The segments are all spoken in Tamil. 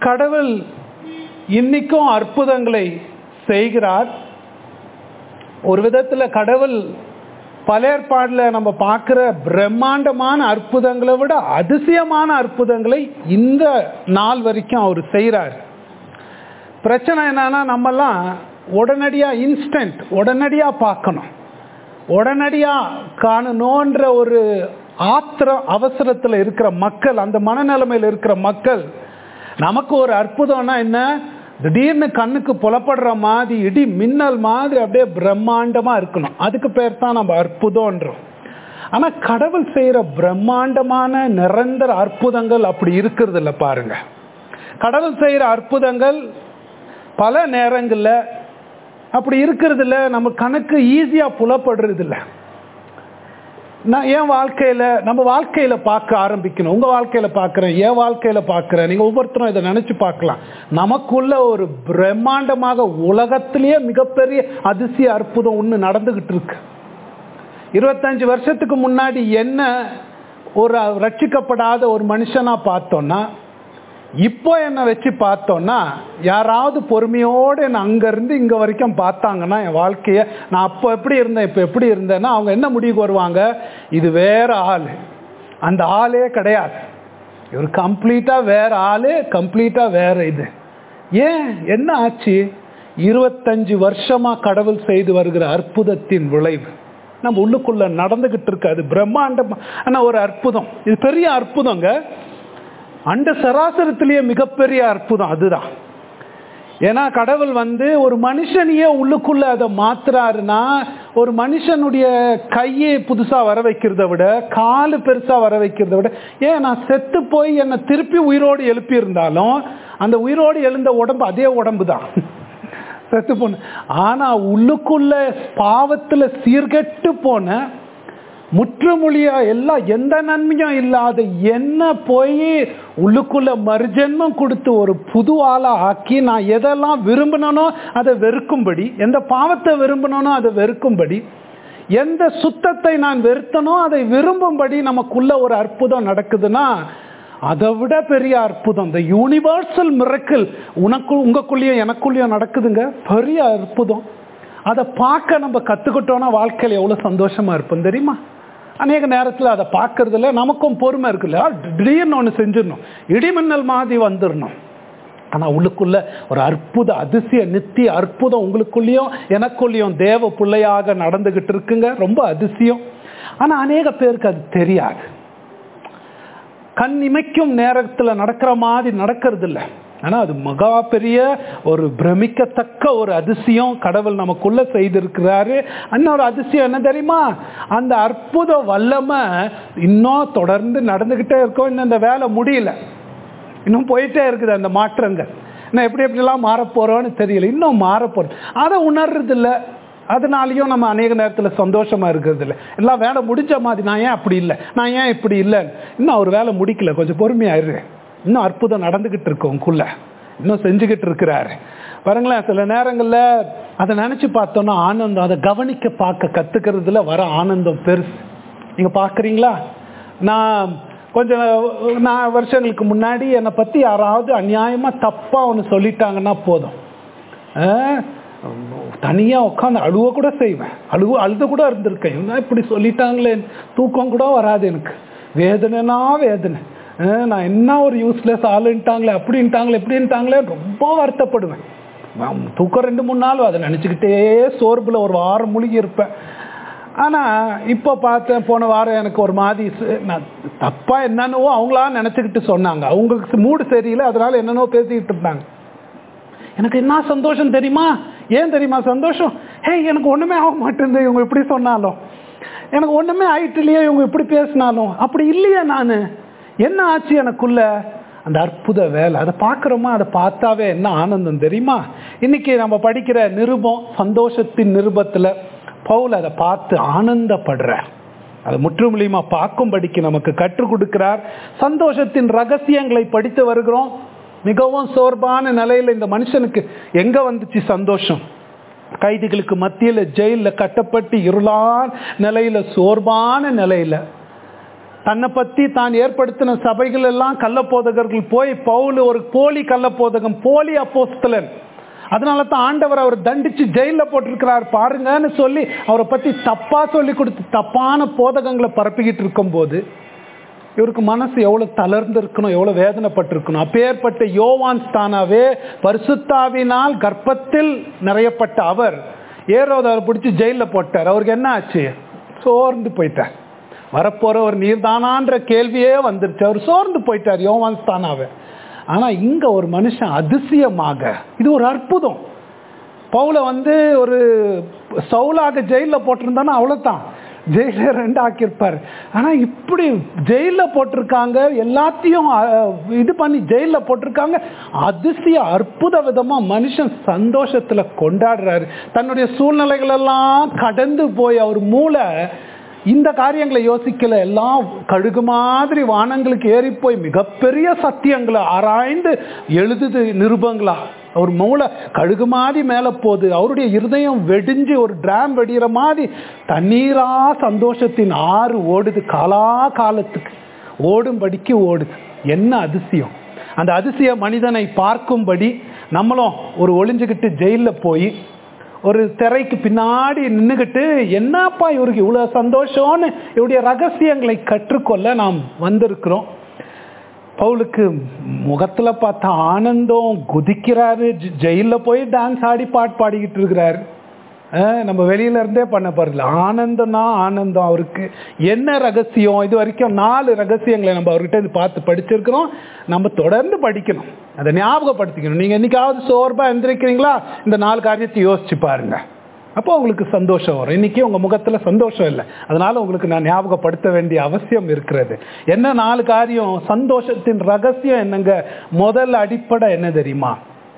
கடவுள் இன்னைக்கும் அற்புதங்களை செய்கிறார் ஒரு விதத்துல கடவுள் பல ஏற்பாடுல நம்ம பார்க்கிற பிரம்மாண்டமான அற்புதங்களை விட அதிசயமான அற்புதங்களை இந்த நாள் வரைக்கும் அவர் செய்கிறார் பிரச்சனை என்னன்னா நம்மெல்லாம் உடனடியா இன்ஸ்டன்ட் உடனடியா பார்க்கணும் உடனடியா காணணுன்ற ஒரு ஆத்திரம் அவசரத்துல இருக்கிற மக்கள் அந்த மனநிலைமையில் இருக்கிற மக்கள் நமக்கு ஒரு அற்புதம்னா என்ன திடீர்னு கண்ணுக்கு புலப்படுற மாதிரி இடி மின்னல் மாதிரி அப்படியே பிரம்மாண்டமா இருக்கணும் அதுக்கு பேர் தான் நம்ம அற்புதம்ன்றோம் ஆனா கடவுள் செய்யற பிரம்மாண்டமான நிரந்தர அற்புதங்கள் அப்படி இருக்கிறது இல்லை பாருங்க கடவுள் செய்யற அற்புதங்கள் பல நேரங்கள்ல அப்படி இருக்கிறது இல்ல நம்ம கணக்கு ஈஸியா புலப்படுறது இல்லை நான் என் வாழ்க்கையில நம்ம வாழ்க்கையில பார்க்க ஆரம்பிக்கணும் உங்க வாழ்க்கையில பார்க்கிறேன் என் வாழ்க்கையில பார்க்கிறேன் நீங்க ஒவ்வொருத்தரும் இதை நினைச்சு பார்க்கலாம் நமக்குள்ள ஒரு பிரம்மாண்டமாக உலகத்திலேயே மிகப்பெரிய அதிசய அற்புதம் ஒண்ணு நடந்துகிட்டு இருக்கு இருபத்தஞ்சு வருஷத்துக்கு முன்னாடி என்ன ஒரு ரட்சிக்கப்படாத ஒரு மனுஷனா பார்த்தோம்னா இப்போ என்ன வச்சு பார்த்தோம்னா யாராவது பொறுமையோடு என்ன அங்கேருந்து இங்கே வரைக்கும் பார்த்தாங்கன்னா என் வாழ்க்கையை நான் அப்போ எப்படி இருந்தேன் இப்போ எப்படி இருந்தேன்னா அவங்க என்ன முடிவுக்கு வருவாங்க இது வேற ஆள் அந்த ஆளே கிடையாது இவர் கம்ப்ளீட்டாக வேற ஆள் கம்ப்ளீட்டாக வேற இது ஏன் என்ன ஆச்சு இருபத்தஞ்சு வருஷமா கடவுள் செய்து வருகிற அற்புதத்தின் விளைவு நம்ம உள்ளுக்குள்ள நடந்துகிட்டு இருக்கு அது பிரம்மாண்டமான ஒரு அற்புதம் இது பெரிய அற்புதங்க அண்ட சராசரத்திலேயே மிகப்பெரிய அற்புதம் அதுதான் ஏன்னா கடவுள் வந்து ஒரு மனுஷனையே உள்ளுக்குள்ள அதை மாத்துறாருன்னா ஒரு மனுஷனுடைய கையை புதுசா வர வைக்கிறத விட காலு பெருசா வர வைக்கிறத விட ஏன் நான் செத்து போய் என்னை திருப்பி உயிரோடு எழுப்பி இருந்தாலும் அந்த உயிரோடு எழுந்த உடம்பு அதே உடம்பு தான் செத்து போன ஆனா உள்ளுக்குள்ள பாவத்துல சீர்கெட்டு போன முற்றுமொழியா எல்லாம் எந்த நன்மையும் இல்லாத என்ன போய் உள்ளுக்குள்ள மறுஜென்மம் கொடுத்து ஒரு புது ஆளா ஆக்கி நான் எதெல்லாம் விரும்பினனோ அதை வெறுக்கும்படி எந்த பாவத்தை விரும்பினனோ அதை வெறுக்கும்படி எந்த சுத்தத்தை நான் வெறுத்தனோ அதை விரும்பும்படி நமக்குள்ள ஒரு அற்புதம் நடக்குதுன்னா அதை விட பெரிய அற்புதம் இந்த யூனிவர்சல் மிரக்கல் உனக்கு உங்களுக்குள்ளேயும் எனக்குள்ளேயும் நடக்குதுங்க பெரிய அற்புதம் அதை பார்க்க நம்ம கற்றுக்கிட்டோன்னா வாழ்க்கையில் எவ்வளோ சந்தோஷமா இருப்போம் தெரியுமா அநேக நேரத்தில் அதை பார்க்கறதுல நமக்கும் பொறுமை இருக்குல்ல திடீர்னு ஒன்று செஞ்சிடணும் இடிமின்னல் மாதிரி வந்துடணும் ஆனால் உள்ளுக்குள்ள ஒரு அற்புத அதிசய நித்திய அற்புதம் உங்களுக்குள்ளேயும் எனக்குள்ளேயும் தேவ பிள்ளையாக நடந்துகிட்டு இருக்குங்க ரொம்ப அதிசயம் ஆனால் அநேக பேருக்கு அது தெரியாது கண் இமைக்கும் நேரத்தில் நடக்கிற மாதிரி நடக்கிறது இல்லை ஆனால் அது மகா பெரிய ஒரு பிரமிக்கத்தக்க ஒரு அதிசயம் கடவுள் நமக்குள்ள செய்திருக்கிறாரு இன்னொரு அதிசயம் என்ன தெரியுமா அந்த அற்புத வல்லமை இன்னும் தொடர்ந்து நடந்துக்கிட்டே இருக்கோம் இன்னும் இந்த வேலை முடியல இன்னும் போயிட்டே இருக்குது அந்த மாற்றங்கள் இன்னும் எப்படி எப்படிலாம் மாறப்போறோன்னு தெரியல இன்னும் மாறப்போறோம் அதை உணர்றது இல்லை அதனாலையும் நம்ம அநேக நேரத்தில் சந்தோஷமா இருக்கிறது இல்லை எல்லாம் வேலை முடிஞ்ச மாதிரி நான் ஏன் அப்படி இல்லை நான் ஏன் இப்படி இல்லை இன்னும் அவர் வேலை முடிக்கல கொஞ்சம் பொறுமையாயிரு இன்னும் அற்புதம் நடந்துகிட்டு இருக்கு உங்களுக்குள்ள இன்னும் செஞ்சுக்கிட்டு இருக்கிறாரு பாருங்களேன் சில நேரங்களில் அதை நினைச்சு பார்த்தோம்னா ஆனந்தம் அதை கவனிக்க பார்க்க கத்துக்கிறதுல வர ஆனந்தம் பெருசு நீங்க பாக்குறீங்களா நான் கொஞ்சம் நான் வருஷங்களுக்கு முன்னாடி என்னை பத்தி யாராவது அநியாயமா தப்பா ஒன்று சொல்லிட்டாங்கன்னா போதும் தனியா உட்காந்து அழுவ கூட செய்வேன் அழுவ அழுத கூட இருந்திருக்கேன் இவங்க இப்படி சொல்லிட்டாங்களே தூக்கம் கூட வராது எனக்கு வேதனைனா வேதனை நான் என்ன ஒரு யூஸ்லெஸ் ஆளுன்ட்டாங்களே அப்படின்ட்டாங்களே எப்படின்ட்டாங்களே ரொம்ப வருத்தப்படுவேன் தூக்கம் ரெண்டு மூணு நாள் அதை நினச்சிக்கிட்டே சோர்பில் ஒரு வாரம் முழுகி இருப்பேன் ஆனால் இப்போ பார்த்தேன் போன வாரம் எனக்கு ஒரு மாதிரி நான் தப்பாக என்னென்னவோ அவங்களா நினச்சிக்கிட்டு சொன்னாங்க அவங்களுக்கு மூடு சரியில்லை அதனால என்னென்னவோ பேசிக்கிட்டு இருந்தாங்க எனக்கு என்ன சந்தோஷம் தெரியுமா ஏன் தெரியுமா சந்தோஷம் ஹே எனக்கு ஒன்றுமே ஆக மாட்டேங்குது இவங்க இப்படி சொன்னாலும் எனக்கு ஒன்றுமே ஆயிட்டு இல்லையே இவங்க இப்படி பேசினாலும் அப்படி இல்லையே நான் என்ன ஆச்சு எனக்குள்ள அந்த அற்புத வேலை அதை பார்க்குறோமா அதை பார்த்தாவே என்ன ஆனந்தம் தெரியுமா இன்னைக்கு நம்ம படிக்கிற நிருபம் சந்தோஷத்தின் நிருபத்தில் பவுல் அதை பார்த்து ஆனந்தப்படுற அதை முற்றுமொழியுமா பார்க்கும்படிக்கு நமக்கு கற்றுக் கொடுக்கிறார் சந்தோஷத்தின் ரகசியங்களை படித்து வருகிறோம் மிகவும் சோர்வான நிலையில இந்த மனுஷனுக்கு எங்க வந்துச்சு சந்தோஷம் கைதிகளுக்கு மத்தியில ஜெயில கட்டப்பட்டு இருளான நிலையில சோர்வான நிலையில தன்னை பத்தி தான் ஏற்படுத்தின சபைகள் எல்லாம் கள்ளப்போதகர்கள் போய் பவுல் ஒரு போலி கள்ளப்போதகம் போலி அப்போஸ்தலன் அதனால தான் ஆண்டவர் அவர் தண்டிச்சு ஜெயில போட்டிருக்கிறார் பாருங்கன்னு சொல்லி அவரை பத்தி தப்பா சொல்லி கொடுத்து தப்பான போதகங்களை பரப்பிக்கிட்டு இருக்கும்போது இவருக்கு மனசு எவ்வளவு தளர்ந்து இருக்கணும் எவ்வளவு வேதனைப்பட்டிருக்கணும் அப்பேற்பட்ட யோவான் ஸ்தானாவே பரிசுத்தாவினால் கர்ப்பத்தில் நிறையப்பட்ட அவர் ஏரோத அவர் பிடிச்சி ஜெயில போட்டார் அவருக்கு என்ன ஆச்சு சோர்ந்து போயிட்டார் வரப்போற ஒரு நீர்தானான்ற கேள்வியே வந்துருச்சு அவர் சோர்ந்து போயிட்டார் யோவான் ஸ்தானாவே ஆனா இங்க ஒரு மனுஷன் அதிசயமாக இது ஒரு அற்புதம் பவுல வந்து ஒரு சவுலாக ஜெயில போட்டிருந்தானா அவ்வளவுதான் ஜெயில ரெண்டு ஆக்கியிருப்பார் ஆனா இப்படி ஜெயில போட்டிருக்காங்க எல்லாத்தையும் அஹ், இது பண்ணி ஜெயில போட்டிருக்காங்க அதிசய அற்புத விதமா மனுஷன் சந்தோஷத்துல கொண்டாடுறாரு தன்னுடைய சூழ்நிலைகள் எல்லாம் கடந்து போய் அவர் மூளை இந்த காரியங்களை யோசிக்கல எல்லாம் கழுகு மாதிரி வானங்களுக்கு ஏறி போய் மிகப்பெரிய சத்தியங்களை ஆராய்ந்து எழுதுது நிருபங்களா அவர் மூளை கழுகு மாதிரி மேலே போகுது அவருடைய இருதயம் வெடிஞ்சு ஒரு டிராம் வெடிகிற மாதிரி தண்ணீரா சந்தோஷத்தின் ஆறு ஓடுது காலா காலத்துக்கு ஓடும்படிக்கு ஓடுது என்ன அதிசயம் அந்த அதிசய மனிதனை பார்க்கும்படி நம்மளும் ஒரு ஒளிஞ்சுக்கிட்டு ஜெயிலில் போய் ஒரு திரைக்கு பின்னாடி நின்றுக்கிட்டு என்னப்பா இவருக்கு இவ்வளோ சந்தோஷம்னு இவருடைய ரகசியங்களை கற்றுக்கொள்ள நாம் வந்திருக்கிறோம் பவுலுக்கு முகத்துல பார்த்தா ஆனந்தம் குதிக்கிறாரு ஜ- ஜெயில்ல போய் டான்ஸ் ஆடி பாட்டு பாடிக்கிட்டு இருக்கிறாரு அஹ் நம்ம வெளியில இருந்தே பண்ண பாருல ஆனந்தம்னா ஆனந்தம் அவருக்கு என்ன ரகசியம் இது வரைக்கும் நாலு ரகசியங்களை நம்ம அவர்கிட்ட இருந்து பார்த்து படிச்சிருக்கிறோம் நம்ம தொடர்ந்து படிக்கணும் அதை ஞாபகப்படுத்திக்கணும் நீங்க என்னைக்காவது சோர்வா எந்திரிக்கிறீங்களா இந்த நாலு காரியத்தை யோசிச்சு பாருங்க அப்போ உங்களுக்கு சந்தோஷம் வரும் இன்னைக்கு உங்க முகத்துல சந்தோஷம் இல்லை அதனால உங்களுக்கு நான் ஞாபகப்படுத்த வேண்டிய அவசியம் இருக்கிறது என்ன நாலு காரியம் சந்தோஷத்தின் ரகசியம் என்னங்க முதல் அடிப்படை என்ன தெரியுமா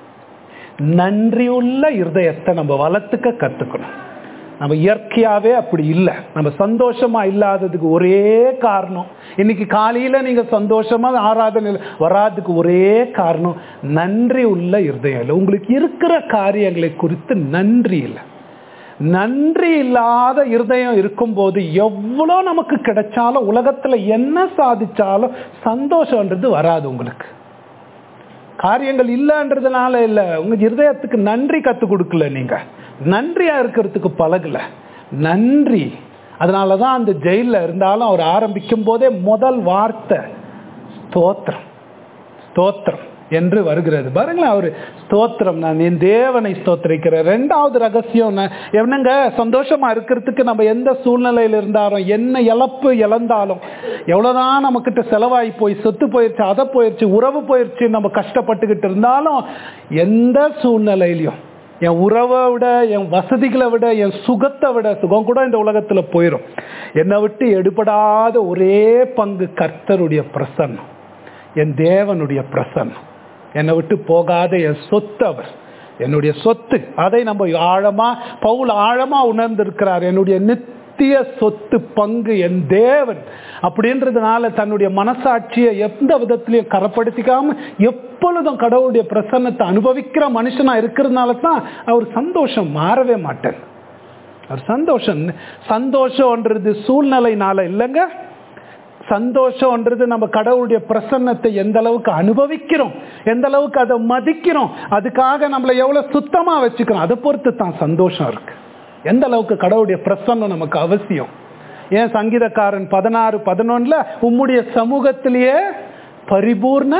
நன்றியுள்ள இருதயத்தை நம்ம வளர்த்துக்க கத்துக்கணும் நம்ம இயற்கையாவே அப்படி இல்லை நம்ம சந்தோஷமா இல்லாததுக்கு ஒரே காரணம் இன்னைக்கு காலையில நீங்க சந்தோஷமா ஆராதனையில் வராதுக்கு ஒரே காரணம் நன்றி உள்ள இருதயம் இல்லை உங்களுக்கு இருக்கிற காரியங்களை குறித்து நன்றி இல்லை நன்றி இல்லாத இருதயம் இருக்கும்போது எவ்வளோ நமக்கு கிடைச்சாலும் உலகத்துல என்ன சாதிச்சாலும் சந்தோஷம்ன்றது வராது உங்களுக்கு காரியங்கள் இல்லைன்றதுனால இல்லை உங்க இருதயத்துக்கு நன்றி கற்றுக் கொடுக்கல நீங்க நன்றியா இருக்கிறதுக்கு பழகல நன்றி அதனால தான் அந்த ஜெயிலில் இருந்தாலும் அவர் ஆரம்பிக்கும் போதே முதல் வார்த்தை ஸ்தோத்திரம் ஸ்தோத்திரம் என்று வருகிறது பாருங்களேன் அவர் ஸ்தோத்திரம் நான் என் தேவனை ஸ்தோத்திரிக்கிறேன் ரெண்டாவது ரகசியம் நான் என்னங்க சந்தோஷமா இருக்கிறதுக்கு நம்ம எந்த சூழ்நிலையில் இருந்தாலும் என்ன இழப்பு இழந்தாலும் எவ்வளவுதான் நம்மக்கிட்ட செலவாகி போய் சொத்து போயிடுச்சு அதை போயிடுச்சு உறவு போயிடுச்சு நம்ம கஷ்டப்பட்டுக்கிட்டு இருந்தாலும் எந்த சூழ்நிலையிலையும் என் உறவை விட என் வசதிகளை விட என் சுகத்தை விட சுகம் கூட இந்த உலகத்துல போயிடும் என்னை விட்டு எடுபடாத ஒரே பங்கு கர்த்தருடைய பிரசன்னம் என் தேவனுடைய பிரசன்னம் என்னை விட்டு போகாத என் சொத்து அவர் என்னுடைய சொத்து அதை நம்ம ஆழமா பவுல் ஆழமா உணர்ந்திருக்கிறார் என்னுடைய நித்திய சொத்து பங்கு என் தேவன் அப்படின்றதுனால தன்னுடைய மனசாட்சியை எந்த விதத்திலையும் கரப்படுத்திக்காம எப்பொழுதும் கடவுளுடைய பிரசன்னத்தை அனுபவிக்கிற மனுஷனா இருக்கிறதுனால தான் அவர் சந்தோஷம் மாறவே மாட்டேன் அவர் சந்தோஷம் சந்தோஷம்ன்றது சூழ்நிலைனால இல்லைங்க சந்தோஷம்ன்றது நம்ம கடவுளுடைய பிரசன்னத்தை எந்த அளவுக்கு அனுபவிக்கிறோம் எந்த அளவுக்கு அதை மதிக்கிறோம் அதுக்காக நம்மளை எவ்வளவு சுத்தமா வச்சுக்கிறோம் அதை பொறுத்து தான் சந்தோஷம் இருக்கு எந்த அளவுக்கு கடவுளுடைய பிரசன்னம் நமக்கு அவசியம் ஏன் சங்கீதக்காரன் பதினாறு பதினொன்னுல உம்முடைய சமூகத்திலேயே பரிபூர்ண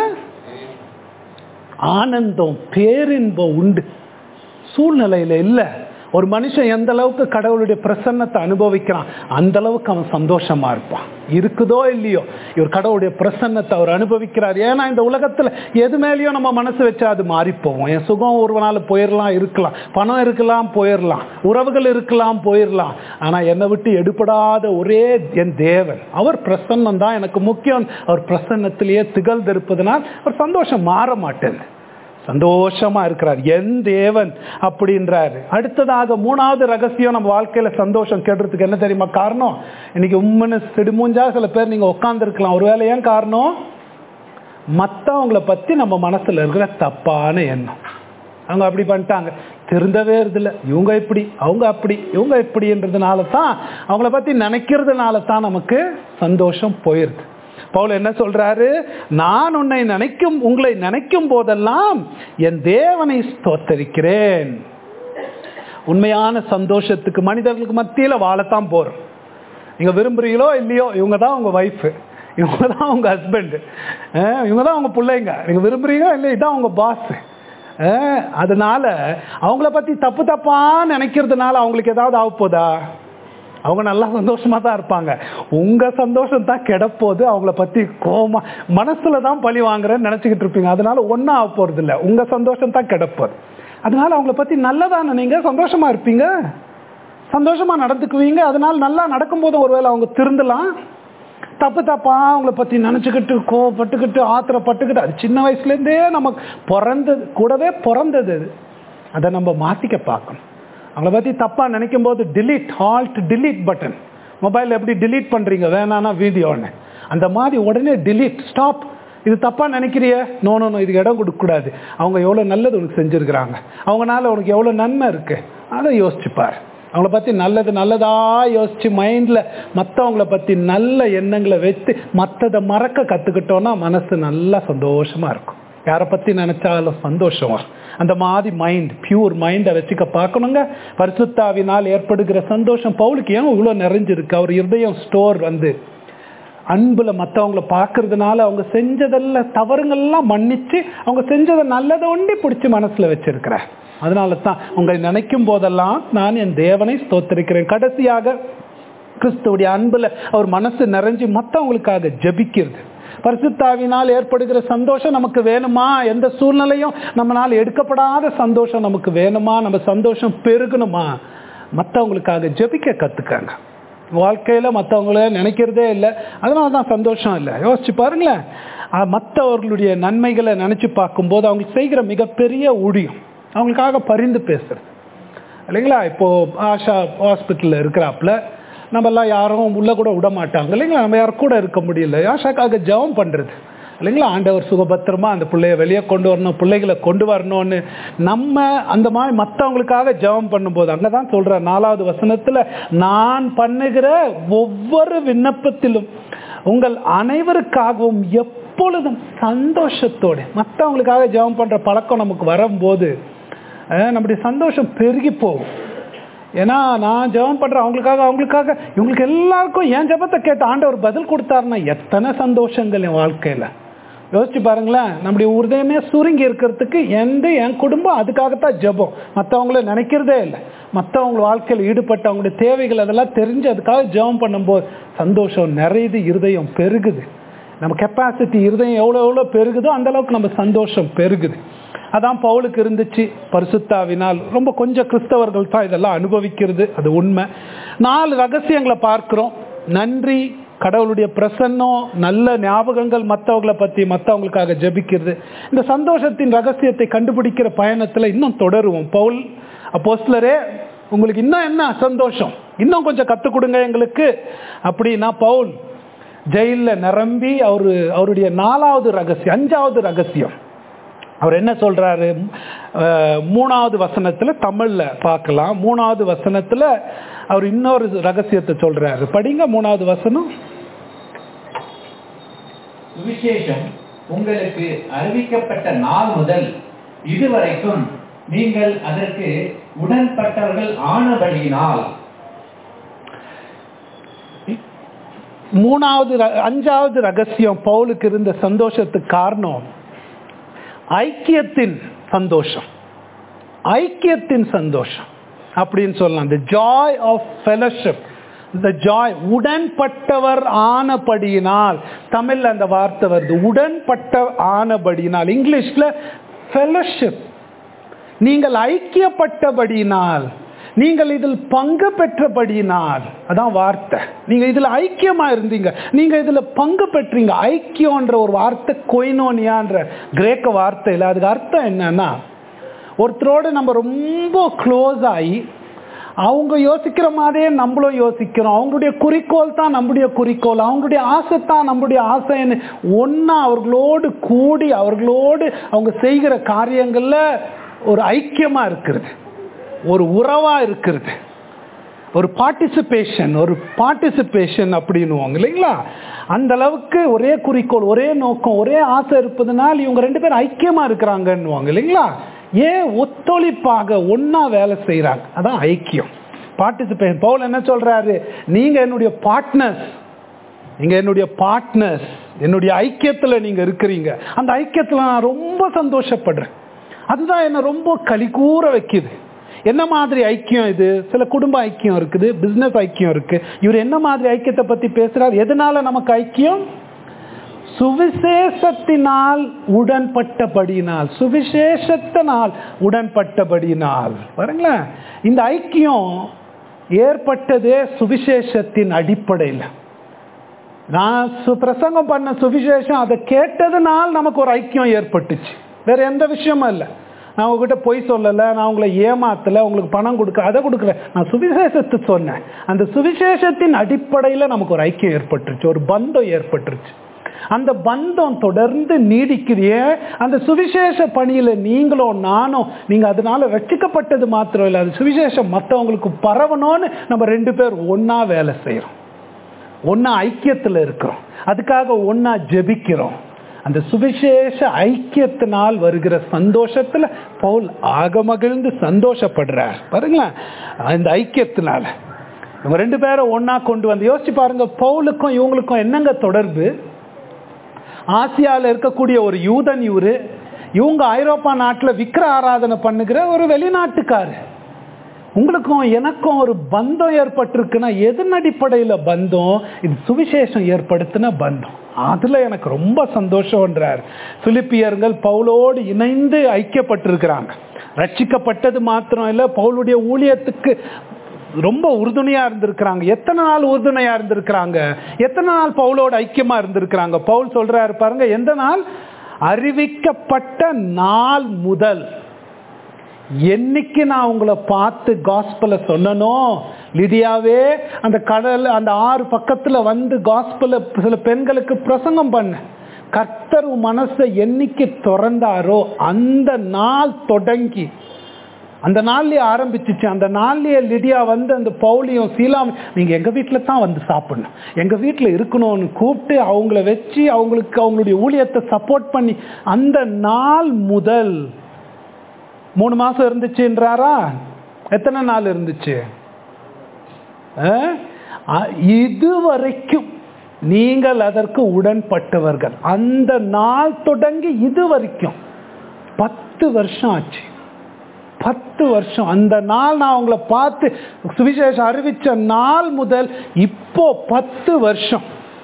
ஆனந்தம் பேரின்பம் உண்டு சூழ்நிலையில இல்லை ஒரு மனுஷன் எந்த அளவுக்கு கடவுளுடைய பிரசன்னத்தை அனுபவிக்கிறான் அந்த அளவுக்கு அவன் சந்தோஷமா இருப்பான் இருக்குதோ இல்லையோ இவர் கடவுளுடைய பிரசன்னத்தை அவர் அனுபவிக்கிறார் ஏன்னா இந்த உலகத்துல எது மேலேயும் நம்ம மனசு வச்சா அது மாறி போவோம் என் சுகம் ஒரு நாள் போயிடலாம் இருக்கலாம் பணம் இருக்கலாம் போயிடலாம் உறவுகள் இருக்கலாம் போயிடலாம் ஆனா என்னை விட்டு எடுபடாத ஒரே என் தேவன் அவர் பிரசன்னம் தான் எனக்கு முக்கியம் அவர் பிரசன்னத்திலேயே திகழ்ந்திருப்பதனால் அவர் சந்தோஷம் மாற மாட்டேன் சந்தோஷமா இருக்கிறார் என் தேவன் அப்படின்றாரு அடுத்ததாக மூணாவது ரகசியம் நம்ம வாழ்க்கையில சந்தோஷம் கேடுறதுக்கு என்ன தெரியுமா காரணம் இன்னைக்கு உண்மைன்னு சிடுமூஞ்சா சில பேர் நீங்க உட்காந்துருக்கலாம் ஒருவேளை ஏன் காரணம் மற்றவங்களை பத்தி நம்ம மனசுல இருக்கிற தப்பான எண்ணம் அவங்க அப்படி பண்ணிட்டாங்க திருந்தவே இருதில்ல இவங்க இப்படி அவங்க அப்படி இவங்க இப்படின்றதுனால தான் அவங்கள பத்தி நினைக்கிறதுனால தான் நமக்கு சந்தோஷம் போயிருது பவுல் என்ன சொல்றாரு நான் உன்னை நினைக்கும் உங்களை நினைக்கும் போதெல்லாம் என் தேவனை ஸ்தோத்தரிக்கிறேன் உண்மையான சந்தோஷத்துக்கு மனிதர்களுக்கு மத்தியில வாழத்தான் போறோம் நீங்க விரும்புறீங்களோ இல்லையோ இவங்க தான் உங்க ஒய்ஃபு இவங்க தான் உங்க ஹஸ்பண்ட் இவங்க தான் உங்க பிள்ளைங்க நீங்க விரும்புறீங்களோ இல்லை இதான் உங்க பாஸ் அதனால அவங்கள பத்தி தப்பு தப்பா நினைக்கிறதுனால அவங்களுக்கு ஏதாவது ஆக போதா அவங்க நல்லா சந்தோஷமா தான் இருப்பாங்க உங்க சந்தோஷம் தான் கெடப்போது அவங்கள பத்தி கோமா மனசுல தான் பழி வாங்குறேன்னு நினைச்சுக்கிட்டு இருப்பீங்க அதனால ஒன்றும் ஆக போறது இல்லை உங்க சந்தோஷம் தான் கெடப்போது அதனால அவங்கள பத்தி நல்லதான நீங்க சந்தோஷமா இருப்பீங்க சந்தோஷமா நடந்துக்குவீங்க அதனால நல்லா நடக்கும்போது ஒருவேளை அவங்க திருந்தலாம் தப்பு தப்பா அவங்கள பத்தி நினைச்சுக்கிட்டு கோவப்பட்டுக்கிட்டு ஆத்திரப்பட்டுக்கிட்டு அது சின்ன வயசுலேருந்தே நமக்கு பிறந்தது கூடவே பிறந்தது அது அதை நம்ம மாத்திக்க பார்க்கணும் அவங்கள பத்தி தப்பா நினைக்கும் போது delete halt delete button mobile எப்படி டிலீட் பண்றீங்க வேணானா வீடியோன்னு அந்த மாதிரி உடனே டிலீட் ஸ்டாப் இது தப்பா நினைக்கிறிய நோ நோ நோ இதுக்கு இடம் கொடுக்க கூடாது அவங்க எவ்வளவு நல்லது உனக்கு செஞ்சிருக்கிறாங்க அவங்கனால உனக்கு எவ்வளவு நன்மை இருக்கு அதை யோசிச்சுப்பார் அவங்கள பத்தி நல்லது நல்லதா யோசிச்சு மைண்ட்ல மற்றவங்கள பத்தி நல்ல எண்ணங்களை வைத்து மற்றதை மறக்க கத்துக்கிட்டோம்னா மனசு நல்லா சந்தோஷமா இருக்கும் யாரை பத்தி நினைச்சாலும் சந்தோஷம் வரும் அந்த மாதிரி மைண்ட் பியூர் மைண்டை வச்சுக்க பார்க்கணுங்க பரிசுத்தாவினால் ஏற்படுகிற சந்தோஷம் பவுலுக்கு ஏன் இவ்வளோ நிறைஞ்சிருக்கு அவர் இருதயம் ஸ்டோர் வந்து அன்புல மற்றவங்கள பார்க்கறதுனால அவங்க செஞ்சதெல்லாம் தவறுங்கள்லாம் மன்னிச்சு அவங்க செஞ்சதை நல்லதை ஒண்டி பிடிச்சி மனசுல வச்சிருக்கிறார் அதனால தான் உங்களை நினைக்கும் போதெல்லாம் நான் என் தேவனை ஸ்தோத்திருக்கிறேன் கடைசியாக கிறிஸ்துவுடைய அன்புல அவர் மனசு நிறைஞ்சு மற்றவங்களுக்காக ஜபிக்கிறது பரிசுத்தாவினால் ஏற்படுகிற சந்தோஷம் நமக்கு வேணுமா எந்த சூழ்நிலையும் நம்மளால் எடுக்கப்படாத சந்தோஷம் நமக்கு வேணுமா நம்ம சந்தோஷம் பெருகணுமா மற்றவங்களுக்காக ஜபிக்க கத்துக்காங்க வாழ்க்கையில மற்றவங்கள நினைக்கிறதே இல்லை அதனால தான் சந்தோஷம் இல்லை யோசிச்சு பாருங்களேன் மற்றவர்களுடைய நன்மைகளை நினைச்சு பார்க்கும்போது அவங்க செய்கிற மிகப்பெரிய ஊழியம் அவங்களுக்காக பரிந்து பேசுறது இல்லைங்களா இப்போ ஆஷா ஹாஸ்பிட்டலில் இருக்கிறாப்புல நம்மெல்லாம் யாரும் உள்ள கூட விட மாட்டாங்க இல்லைங்களா நம்ம யாரும் கூட இருக்க முடியல ஆஷாக்காக ஜெபம் பண்ணுறது இல்லைங்களா ஆண்டவர் சுகபத்திரமா அந்த பிள்ளைய வெளியே கொண்டு வரணும் பிள்ளைகளை கொண்டு வரணும்னு நம்ம அந்த மாதிரி மற்றவங்களுக்காக ஜெபம் பண்ணும்போது அங்கே தான் சொல்கிறேன் நாலாவது வசனத்தில் நான் பண்ணுகிற ஒவ்வொரு விண்ணப்பத்திலும் உங்கள் அனைவருக்காகவும் எப்பொழுதும் சந்தோஷத்தோடு மற்றவங்களுக்காக ஜெபம் பண்ணுற பழக்கம் நமக்கு வரும்போது நம்முடைய சந்தோஷம் பெருகி போகும் ஏன்னா நான் ஜெபம் பண்றேன் அவங்களுக்காக அவங்களுக்காக இவங்களுக்கு எல்லாருக்கும் என் ஜெபத்தை கேட்ட ஆண்டவர் பதில் கொடுத்தாருன்னா எத்தனை சந்தோஷங்கள் என் வாழ்க்கையில யோசிச்சு பாருங்களேன் நம்முடைய உதயமே சுருங்கி இருக்கிறதுக்கு எந்த என் குடும்பம் அதுக்காகத்தான் ஜெபம் மற்றவங்கள நினைக்கிறதே இல்லை மற்றவங்க வாழ்க்கையில் ஈடுபட்ட அவங்களுடைய தேவைகள் அதெல்லாம் தெரிஞ்சு அதுக்காக ஜெபம் பண்ணும்போது சந்தோஷம் நிறையுது இருதயம் பெருகுது நம்ம கெப்பாசிட்டி இருதயம் எவ்வளோ எவ்வளோ பெருகுதோ அந்த அளவுக்கு நம்ம சந்தோஷம் பெருகுது அதான் பவுலுக்கு இருந்துச்சு பரிசுத்தாவினால் ரொம்ப கொஞ்சம் கிறிஸ்தவர்கள் தான் இதெல்லாம் அனுபவிக்கிறது அது உண்மை நாலு ரகசியங்களை பார்க்கிறோம் நன்றி கடவுளுடைய பிரசன்னம் நல்ல ஞாபகங்கள் மற்றவங்களை பற்றி மற்றவங்களுக்காக ஜபிக்கிறது இந்த சந்தோஷத்தின் ரகசியத்தை கண்டுபிடிக்கிற பயணத்தில் இன்னும் தொடருவோம் பவுல் அப்போஸ்லரே உங்களுக்கு இன்னும் என்ன சந்தோஷம் இன்னும் கொஞ்சம் கற்றுக் கொடுங்க எங்களுக்கு அப்படின்னா பவுல் ஜெயிலில் நிரம்பி அவரு அவருடைய நாலாவது ரகசியம் அஞ்சாவது ரகசியம் அவர் என்ன சொல்றாரு மூணாவது வசனத்துல தமிழ்ல பார்க்கலாம் மூணாவது வசனத்துல அவர் இன்னொரு ரகசியத்தை சொல்றாரு படிங்க மூணாவது வசனம் சுவிசேஷம் உங்களுக்கு அறிவிக்கப்பட்ட நாள் முதல் இதுவரைக்கும் நீங்கள் அதற்கு உடன்பட்டவர்கள் ஆனபடியினால் மூணாவது அஞ்சாவது ரகசியம் பவுலுக்கு இருந்த சந்தோஷத்துக்கு காரணம் ஐக்கியத்தின் சந்தோஷம் ஐக்கியத்தின் சந்தோஷம் அப்படின்னு சொல்லலாம் த ஜாய் ஆஃப் ஃபெலோஷிப் இந்த ஜாய் உடன்பட்டவர் ஆனபடியினால் தமிழ்ல அந்த வார்த்தை வருது உடன்பட்ட ஆனபடியினால் இங்கிலீஷ்ல ஃபெலோஷிப் நீங்கள் ஐக்கியப்பட்டபடியினால் நீங்கள் இதில் பங்கு பெற்றபடியினால் அதான் வார்த்தை நீங்க இதுல ஐக்கியமா இருந்தீங்க நீங்க இதுல பங்கு பெற்றீங்க ஐக்கியம்ன்ற ஒரு வார்த்தை கொய்னோனியான்ற கிரேக்க வார்த்தையில் அதுக்கு அர்த்தம் என்னன்னா ஒருத்தரோடு நம்ம ரொம்ப க்ளோஸ் ஆகி அவங்க யோசிக்கிற மாதிரியே நம்மளும் யோசிக்கிறோம் அவங்களுடைய குறிக்கோள் தான் நம்முடைய குறிக்கோள் அவங்களுடைய ஆசை தான் நம்முடைய ஆசைன்னு ஒன்னா அவர்களோடு கூடி அவர்களோடு அவங்க செய்கிற காரியங்கள்ல ஒரு ஐக்கியமா இருக்கிறது ஒரு உறவா இருக்கிறது ஒரு பார்ட்டிசிபேஷன் ஒரு பார்ட்டிசிபேஷன் அப்படின்னுவாங்க இல்லைங்களா அந்த அளவுக்கு ஒரே குறிக்கோள் ஒரே நோக்கம் ஒரே ஆசை இருப்பதனால் இவங்க ரெண்டு பேரும் ஐக்கியமா இருக்கிறாங்கன்னுவாங்க இல்லைங்களா ஏன் ஒத்துழைப்பாக ஒண்ணா வேலை செய்றாங்க அதான் ஐக்கியம் பார்ட்டிசிபேஷன் பவுல் என்ன சொல்றாரு நீங்க என்னுடைய பார்ட்னர்ஸ் நீங்க என்னுடைய பார்ட்னர்ஸ் என்னுடைய ஐக்கியத்துல நீங்க இருக்கிறீங்க அந்த ஐக்கியத்துல நான் ரொம்ப சந்தோஷப்படுறேன் அதுதான் என்ன ரொம்ப கலிகூற வைக்குது என்ன மாதிரி ஐக்கியம் இது சில குடும்ப ஐக்கியம் இருக்குது பிசினஸ் ஐக்கியம் இருக்கு இவர் என்ன மாதிரி ஐக்கியத்தை பத்தி பேசுறாரு எதனால நமக்கு ஐக்கியம் சுவிசேஷத்தினால் உடன்பட்டபடியினால் சுவிசேஷத்தினால் உடன்பட்டபடியினால் பாருங்களேன் இந்த ஐக்கியம் ஏற்பட்டதே சுவிசேஷத்தின் அடிப்படையில் நான் சு பிரசங்கம் பண்ண சுவிசேஷம் அதை கேட்டதுனால் நமக்கு ஒரு ஐக்கியம் ஏற்பட்டுச்சு வேற எந்த விஷயமும் இல்லை நான் உங்ககிட்ட பொய் சொல்லலை நான் உங்களை ஏமாத்தலை உங்களுக்கு பணம் கொடுக்க அதை கொடுக்கல நான் சுவிசேஷத்தை சொன்னேன் அந்த சுவிசேஷத்தின் அடிப்படையில் நமக்கு ஒரு ஐக்கியம் ஏற்பட்டுருச்சு ஒரு பந்தம் ஏற்பட்டுருச்சு அந்த பந்தம் தொடர்ந்து நீடிக்குது ஏன் அந்த சுவிசேஷ பணியில நீங்களும் நானும் நீங்க அதனால ரட்சிக்கப்பட்டது மாத்திரம் இல்லை அது சுவிசேஷம் மற்றவங்களுக்கு பரவணும்னு நம்ம ரெண்டு பேர் ஒண்ணா வேலை செய்யறோம் ஒன்னா ஐக்கியத்துல இருக்கிறோம் அதுக்காக ஒன்னா ஜெபிக்கிறோம் அந்த சுவிசேஷ ஐக்கியத்தினால் வருகிற சந்தோஷத்துல பவுல் ஆக மகிழ்ந்து சந்தோஷப்படுறார் பாருங்களேன் இந்த ஐக்கியத்தினால இவங்க ரெண்டு பேரும் ஒன்னா கொண்டு வந்து யோசிச்சு பாருங்க பவுலுக்கும் இவங்களுக்கும் என்னங்க தொடர்பு ஆசியாவில் இருக்கக்கூடிய ஒரு யூதன் இவரு இவங்க ஐரோப்பா நாட்டில் விக்கிர ஆராதனை பண்ணுகிற ஒரு வெளிநாட்டுக்காரு உங்களுக்கும் எனக்கும் ஒரு பந்தம் ஏற்பட்டிருக்குன்னா எதன் அடிப்படையில் பந்தம் இது சுவிசேஷம் ஏற்படுத்தின பந்தம் அதுல எனக்கு ரொம்ப சந்தோஷம்ன்றார் பிலிப்பியர்கள் பவுலோடு இணைந்து ஐக்கியப்பட்டிருக்கிறாங்க ரட்சிக்கப்பட்டது மாத்திரம் இல்லை பவுலுடைய ஊழியத்துக்கு ரொம்ப உறுதுணையா இருந்திருக்கிறாங்க எத்தனை நாள் உறுதுணையா இருந்திருக்கிறாங்க எத்தனை நாள் பவுலோட ஐக்கியமா இருந்திருக்கிறாங்க பவுல் சொல்றாரு பாருங்க எந்த நாள் அறிவிக்கப்பட்ட நாள் முதல் என்னைக்கு நான் உங்களை பார்த்து காஸ்பல சொன்னனோ லிடியாவே அந்த கடல் அந்த ஆறு பக்கத்துல வந்து காஸ்பல சில பெண்களுக்கு பிரசங்கம் பண்ண கர்த்தர் மனசை என்னைக்கு திறந்தாரோ அந்த நாள் தொடங்கி அந்த நாள்லயே ஆரம்பிச்சிச்சு அந்த நாள்லயே லிடியா வந்து அந்த பவுலியும் சீலாம் நீங்க எங்க வீட்டில் தான் வந்து சாப்பிடணும் எங்க வீட்டில் இருக்கணும்னு கூப்பிட்டு அவங்கள வச்சு அவங்களுக்கு அவங்களுடைய ஊழியத்தை சப்போர்ட் பண்ணி அந்த நாள் முதல் மூணு மாசம் இருந்துச்சுன்றாரா எத்தனை நாள் இருந்துச்சு இது வரைக்கும் நீங்கள் அதற்கு உடன்பட்டவர்கள் அந்த நாள் தொடங்கி இது வரைக்கும் பத்து வருஷம் ஆச்சு பத்து வருஷம் அந்த நாள் நான் அவங்கள பார்த்து சுவிசேஷம் அறிவிச்ச நாள் முதல் இப்போ பத்து வருஷம்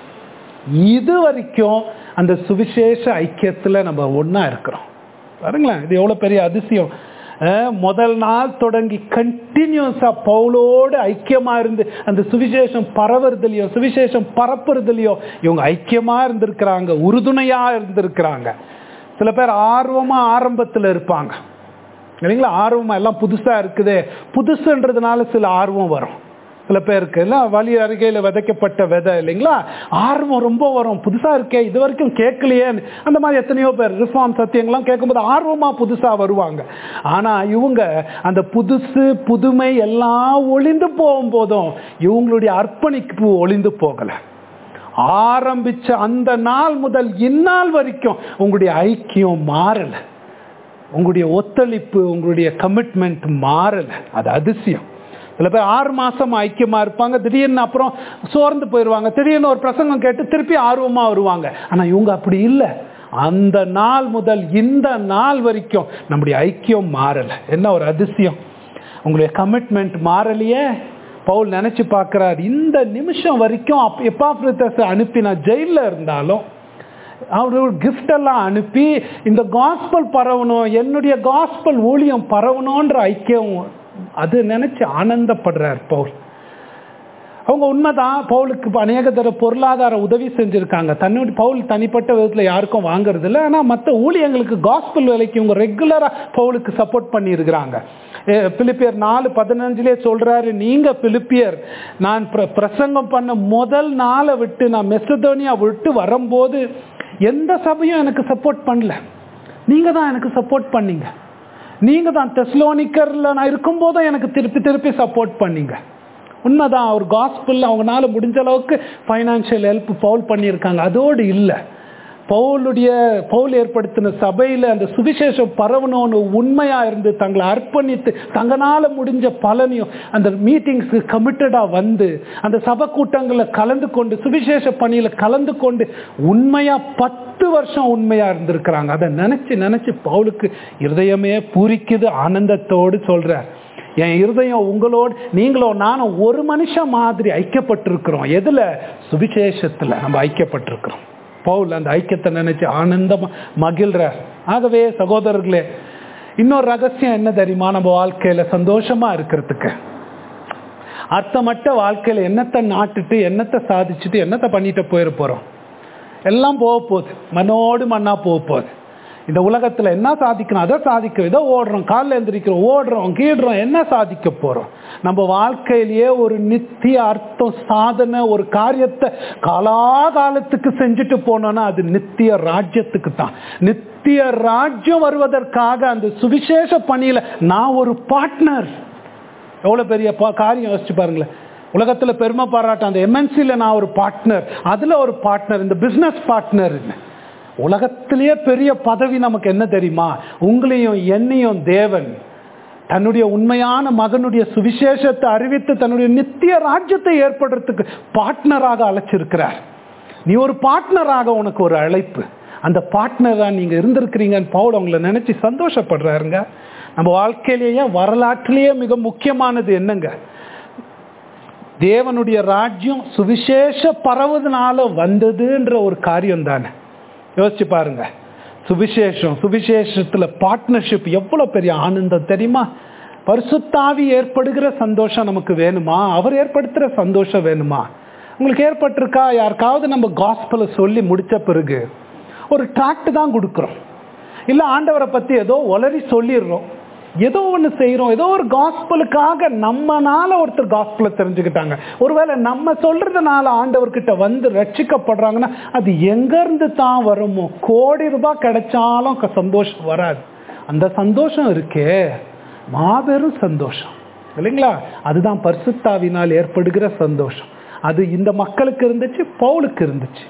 இது வரைக்கும் அந்த சுவிசேஷ ஐக்கியத்துல நம்ம ஒன்னா இருக்கிறோம் பாருங்களேன் இது எவ்வளவு பெரிய அதிசயம் முதல் நாள் தொடங்கி கண்டினியூஸா பவுலோடு ஐக்கியமா இருந்து அந்த சுவிசேஷம் பரவுறதுலையோ சுவிசேஷம் பரப்புறதுலையோ இவங்க ஐக்கியமா இருந்திருக்கிறாங்க உறுதுணையா இருந்திருக்கிறாங்க சில பேர் ஆர்வமா ஆரம்பத்துல இருப்பாங்க இல்லைங்களா ஆர்வமா எல்லாம் புதுசா இருக்குது புதுசுன்றதுனால சில ஆர்வம் வரும் சில பேருக்கு எல்லாம் வழி அருகையில் விதைக்கப்பட்ட விதை இல்லைங்களா ஆர்வம் ரொம்ப வரும் புதுசா இருக்கே இது வரைக்கும் கேட்கலையே அந்த மாதிரி எத்தனையோ பேர் ரிஃபார்ம் சத்தியங்கள்லாம் கேட்கும்போது ஆர்வமா புதுசா வருவாங்க ஆனா இவங்க அந்த புதுசு புதுமை எல்லாம் ஒளிந்து போகும் போதும் இவங்களுடைய அர்ப்பணிப்பு ஒளிந்து போகல ஆரம்பிச்ச அந்த நாள் முதல் இந்நாள் வரைக்கும் உங்களுடைய ஐக்கியம் மாறல உங்களுடைய ஒத்துழைப்பு உங்களுடைய கமிட்மெண்ட் மாறல அது அதிசயம் சில பேர் ஆறு மாசம் ஐக்கியமா இருப்பாங்க திடீர்னு அப்புறம் சோர்ந்து போயிடுவாங்க திடீர்னு ஒரு பிரசங்கம் கேட்டு திருப்பி ஆர்வமா வருவாங்க ஆனா இவங்க அப்படி இல்லை அந்த நாள் முதல் இந்த நாள் வரைக்கும் நம்முடைய ஐக்கியம் மாறல என்ன ஒரு அதிசயம் உங்களுடைய கமிட்மெண்ட் மாறலையே பவுல் நினைச்சு பார்க்கிறார் இந்த நிமிஷம் வரைக்கும் எப்பாப்ரித்தஸ் அனுப்பி நான் ஜெயில இருந்தாலும் அவர் ஒரு கிஃப்ட் எல்லாம் அனுப்பி இந்த காஸ்பல் பரவணும் என்னுடைய காஸ்பல் ஊழியம் பரவணுன்ற ஐக்கியம் அது நினைச்சு ஆனந்தப்படுறார் பவுல் அவங்க உண்மைதான் பவுலுக்கு அநேக தர பொருளாதார உதவி செஞ்சிருக்காங்க தன்னுடைய பவுல் தனிப்பட்ட விதத்தில் யாருக்கும் வாங்குறது இல்லை ஆனால் மற்ற ஊழியங்களுக்கு காஸ்பல் வேலைக்கு இவங்க ரெகுலராக பவுலுக்கு சப்போர்ட் பண்ணியிருக்கிறாங்க பிலிப்பியர் நாலு பதினஞ்சுலே சொல்றாரு நீங்க பிலிப்பியர் நான் பிரசங்கம் பண்ண முதல் நாளை விட்டு நான் மெசதோனியா விட்டு வரும்போது எந்த சபையும் எனக்கு சப்போர்ட் பண்ணல நீங்க தான் எனக்கு சப்போர்ட் பண்ணீங்க நீங்க தான் தெஸ்லோனிக்கர்ல நான் இருக்கும்போதும் எனக்கு திருப்பி திருப்பி சப்போர்ட் பண்ணீங்க உண்மைதான் ஒரு காஸ்பிள் அவங்களால முடிஞ்ச அளவுக்கு ஃபைனான்சியல் ஹெல்ப் பவுல் பண்ணியிருக்காங்க அதோடு இல்லை பவுலுடைய பவுல் ஏற்படுத்தின சபையில் அந்த சுவிசேஷம் பரவணும்னு உண்மையா இருந்து தங்களை அர்ப்பணித்து தங்களால முடிஞ்ச பலனையும் அந்த மீட்டிங்ஸ்க்கு கமிட்டடாக வந்து அந்த சபை கூட்டங்களில் கலந்து கொண்டு சுவிசேஷ பணியில் கலந்து கொண்டு உண்மையா பத்து வருஷம் உண்மையா இருந்திருக்கிறாங்க அதை நினைச்சு நினைச்சு பவுலுக்கு இருதயமே பூரிக்குது ஆனந்தத்தோடு சொல்றார் என் இருதயம் உங்களோடு நீங்களோ நானும் ஒரு மனுஷன் மாதிரி ஐக்கியப்பட்டிருக்கிறோம் எதுல சுவிசேஷத்துல நம்ம ஐக்கியப்பட்டிருக்கிறோம் பவுல் அந்த ஐக்கியத்தை நினைச்சு ஆனந்தமா மகிழ்றார் ஆகவே சகோதரர்களே இன்னொரு ரகசியம் என்ன தெரியுமா நம்ம வாழ்க்கையில சந்தோஷமா இருக்கிறதுக்கு அர்த்தமற்ற வாழ்க்கையில என்னத்தை நாட்டுட்டு என்னத்தை சாதிச்சுட்டு என்னத்தை பண்ணிட்டு போயிட போறோம் எல்லாம் போக போகுது மண்ணோடு மண்ணா போக போகுது இந்த உலகத்துல என்ன சாதிக்கணும் அதை சாதிக்கிறோம் ஏதோ ஓடுறோம் காலில் எழுந்திரிக்கிறோம் ஓடுறோம் கீடுறோம் என்ன சாதிக்க போறோம் நம்ம வாழ்க்கையிலேயே ஒரு நித்திய அர்த்தம் சாதனை ஒரு காரியத்தை காலாகாலத்துக்கு செஞ்சுட்டு போனோம்னா அது நித்திய ராஜ்யத்துக்கு தான் நித்திய ராஜ்யம் வருவதற்காக அந்த சுவிசேஷ பணியில நான் ஒரு பார்ட்னர் எவ்வளவு பெரிய பா- காரியம் யோசிச்சு பாருங்களேன் உலகத்துல பெருமை பாராட்டம் அந்த எம்என்சியில் நான் ஒரு பார்ட்னர் அதுல ஒரு பார்ட்னர் இந்த பிசினஸ் பார்ட்னர் உலகத்திலேயே பெரிய பதவி நமக்கு என்ன தெரியுமா உங்களையும் என்னையும் தேவன் தன்னுடைய உண்மையான மகனுடைய சுவிசேஷத்தை அறிவித்து தன்னுடைய நித்திய ராஜ்யத்தை ஏற்படுறதுக்கு பார்ட்னராக அழைச்சிருக்கிறார் நீ ஒரு பார்ட்னராக உனக்கு ஒரு அழைப்பு அந்த பார்ட்னரா நீங்க இருந்திருக்கிறீங்கன்னு பவுல் உங்களை நினைச்சு சந்தோஷப்படுறாருங்க நம்ம வாழ்க்கையிலேயே வரலாற்றிலேயே மிக முக்கியமானது என்னங்க தேவனுடைய ராஜ்யம் சுவிசேஷ பரவுதனால வந்ததுன்ற ஒரு காரியம் தானே யோசிச்சு பாருங்க சுவிசேஷம் சுவிசேஷத்துல பார்ட்னர்ஷிப் எவ்வளவு பெரிய ஆனந்தம் தெரியுமா பரிசுத்தாவி ஏற்படுகிற சந்தோஷம் நமக்கு வேணுமா அவர் ஏற்படுத்துற சந்தோஷம் வேணுமா உங்களுக்கு ஏற்பட்டிருக்கா யாருக்காவது நம்ம காஸ்பலை சொல்லி முடிச்ச பிறகு ஒரு ட்ராக்ட் தான் கொடுக்குறோம் இல்ல ஆண்டவரை பத்தி ஏதோ உளறி சொல்லிடுறோம் ஏதோ ஒன்று செய்கிறோம் ஏதோ ஒரு காஸ்பலுக்காக நம்மனால ஒருத்தர் காஸ்பலை தெரிஞ்சுக்கிட்டாங்க ஒருவேளை நம்ம சொல்றதுனால ஆண்டவர்கிட்ட வந்து ரட்சிக்கப்படுறாங்கன்னா அது எங்கேருந்து தான் வருமோ கோடி ரூபாய் கிடைச்சாலும் க- சந்தோஷம் வராது அந்த சந்தோஷம் இருக்கே மாபெரும் சந்தோஷம் இல்லைங்களா அதுதான் பரிசுத்தாவினால் ஏற்படுகிற சந்தோஷம் அது இந்த மக்களுக்கு இருந்துச்சு பவுலுக்கு இருந்துச்சு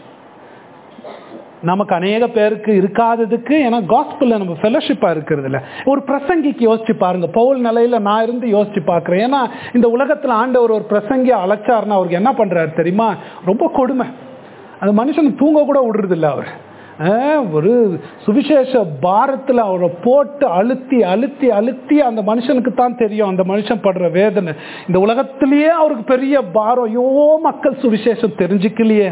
நமக்கு அநேக பேருக்கு இருக்காததுக்கு ஏன்னா காஸ்பிளில் நம்ம ஃபெலோஷிப்பாக இருக்கிறது இல்ல ஒரு பிரசங்கிக்கு யோசிச்சு பாருங்க பவுல் நிலையில நான் இருந்து யோசிச்சு பார்க்குறேன் ஏன்னா இந்த உலகத்தில் ஆண்டவர் ஒரு பிரசங்கியை அழைச்சாருன்னா அவருக்கு என்ன பண்றாரு தெரியுமா ரொம்ப கொடுமை அந்த மனுஷன் தூங்க கூட விடுறது இல்ல அவர் ஆஹ், ஒரு சுவிசேஷ பாரத்தில் அவரை போட்டு அழுத்தி அழுத்தி அழுத்தி அந்த மனுஷனுக்கு தான் தெரியும் அந்த மனுஷன் படுற வேதனை இந்த உலகத்திலேயே அவருக்கு பெரிய பாரம் ஐயோ மக்கள் சுவிசேஷம் தெரிஞ்சுக்கலையே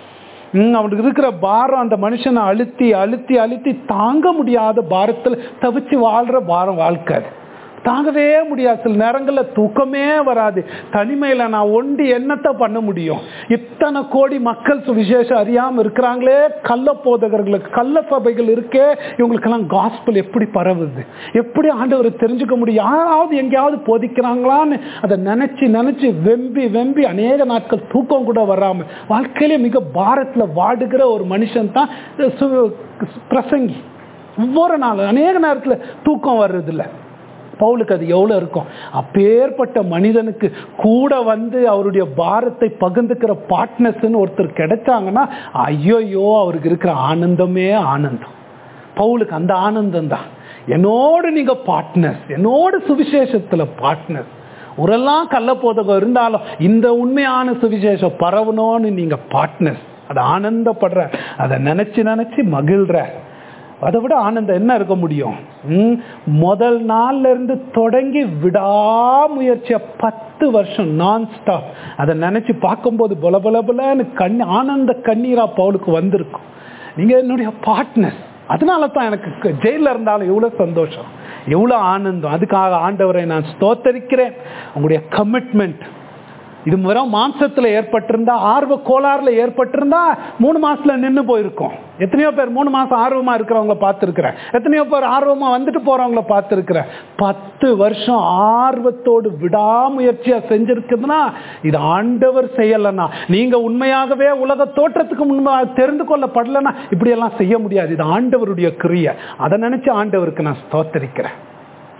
ம், அவனுக்கு இருக்கிற பாரம் அந்த மனுஷனை அழுத்தி அழுத்தி அழுத்தி தாங்க முடியாத பாரத்தில் தவிச்சு வாழ்ற பாரம் வாழ்க்கை அது. தாங்கவே முடியாது சில நேரங்களில் தூக்கமே வராது தனிமையில் நான் ஒண்டி என்னத்தை பண்ண முடியும் இத்தனை கோடி மக்கள் சுவிசேஷம் அறியாமல் இருக்கிறாங்களே கள்ள போதகர்களுக்கு கள்ள சபைகள் இருக்கே இவங்களுக்கெல்லாம் காஸ்பல் எப்படி பரவுது எப்படி ஆண்டவரை தெரிஞ்சுக்க முடியும் யாராவது எங்கேயாவது போதிக்கிறாங்களான்னு அதை நினைச்சு நினைச்சு வெம்பி வெம்பி அநேக நாட்கள் தூக்கம் கூட வராம வாழ்க்கையிலே மிக பாரத்துல வாடுகிற ஒரு மனுஷன் தான் சு- பிரசங்கி ஒவ்வொரு நாள் அநேக நேரத்துல தூக்கம் வர்றதில்ல பவுலுக்கு அது எவ்வளோ இருக்கும் அப்பேற்பட்ட மனிதனுக்கு கூட வந்து அவருடைய பாரத்தை பகிர்ந்துக்கிற பார்ட்னர்ஸ்னு ஒருத்தர் கிடைச்சாங்கன்னா ஐயோயோ அவருக்கு இருக்கிற ஆனந்தமே ஆனந்தம் பவுலுக்கு அந்த ஆனந்தம் தான் என்னோடு நீங்க பார்ட்னர்ஸ் என்னோடு சுவிசேஷத்துல பார்ட்னர்ஸ் ஊரெல்லாம் கள்ள போதகம் இருந்தாலும் இந்த உண்மையான சுவிசேஷம் பரவணும்னு நீங்க பார்ட்னர்ஸ் அதை ஆனந்தப்படுற அதை நினைச்சு நினைச்சு மகிழ்ற அதை விட ஆனந்தம் என்ன இருக்க முடியும் ம், முதல் நாள்ல இருந்து தொடங்கி விடாமுயற்சியா பத்து வருஷம் நான் ஸ்டாப் அதை நினைச்சு பார்க்கும்போது பொல பொல பொலன்னு கண் ஆனந்த கண்ணீரா பவுலுக்கு வந்திருக்கும் நீங்க என்னுடைய பார்ட்னர் அதனால தான் எனக்கு ஜெயில இருந்தாலும் எவ்வளவு சந்தோஷம் எவ்வளவு ஆனந்தம் அதுக்காக ஆண்டவரை நான் ஸ்தோத்தரிக்கிறேன் உங்களுடைய கமிட்மெண்ட் இது வெறும் மாம்சத்துல ஏற்பட்டிருந்தா ஆர்வ கோளாறுல ஏற்பட்டிருந்தா மூணு மாசத்துல நின்னு போயிருக்கும் எத்தனையோ பேர் மூணு மாசம் ஆர்வமா இருக்கிறவங்கள பார்த்துருக்கிறேன் எத்தனையோ பேர் ஆர்வமா வந்துட்டு போறவங்கள பார்த்துருக்கிறேன் பத்து வருஷம் ஆர்வத்தோடு விடாமுயற்சியா செஞ்சிருக்குதுன்னா இது ஆண்டவர் செய்யலைன்னா நீங்க உண்மையாகவே உலக தோற்றத்துக்கு முன்பாக தெரிந்து கொள்ளப்படலைன்னா இப்படி எல்லாம் செய்ய முடியாது இது ஆண்டவருடைய கிரியை அதை நினைச்சு ஆண்டவருக்கு நான் ஸ்தோத்தரிக்கிறேன்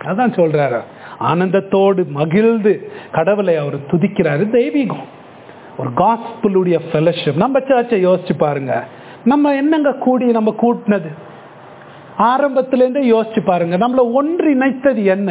அதான் சொல்றாரு ஆனந்தத்தோடு மகிழ்ந்து கடவுளை அவர் துதிக்கிறாரு தெய்வீகம் ஒரு காஸ்பிளுடைய ஃபெலோஷிப் நம்ம சர்ச்சை யோசிச்சு பாருங்க நம்ம என்னங்க கூடி நம்ம கூட்டினது ஆரம்பத்திலேருந்தே யோசிச்சு பாருங்க நம்மளை ஒன்றிணைத்தது என்ன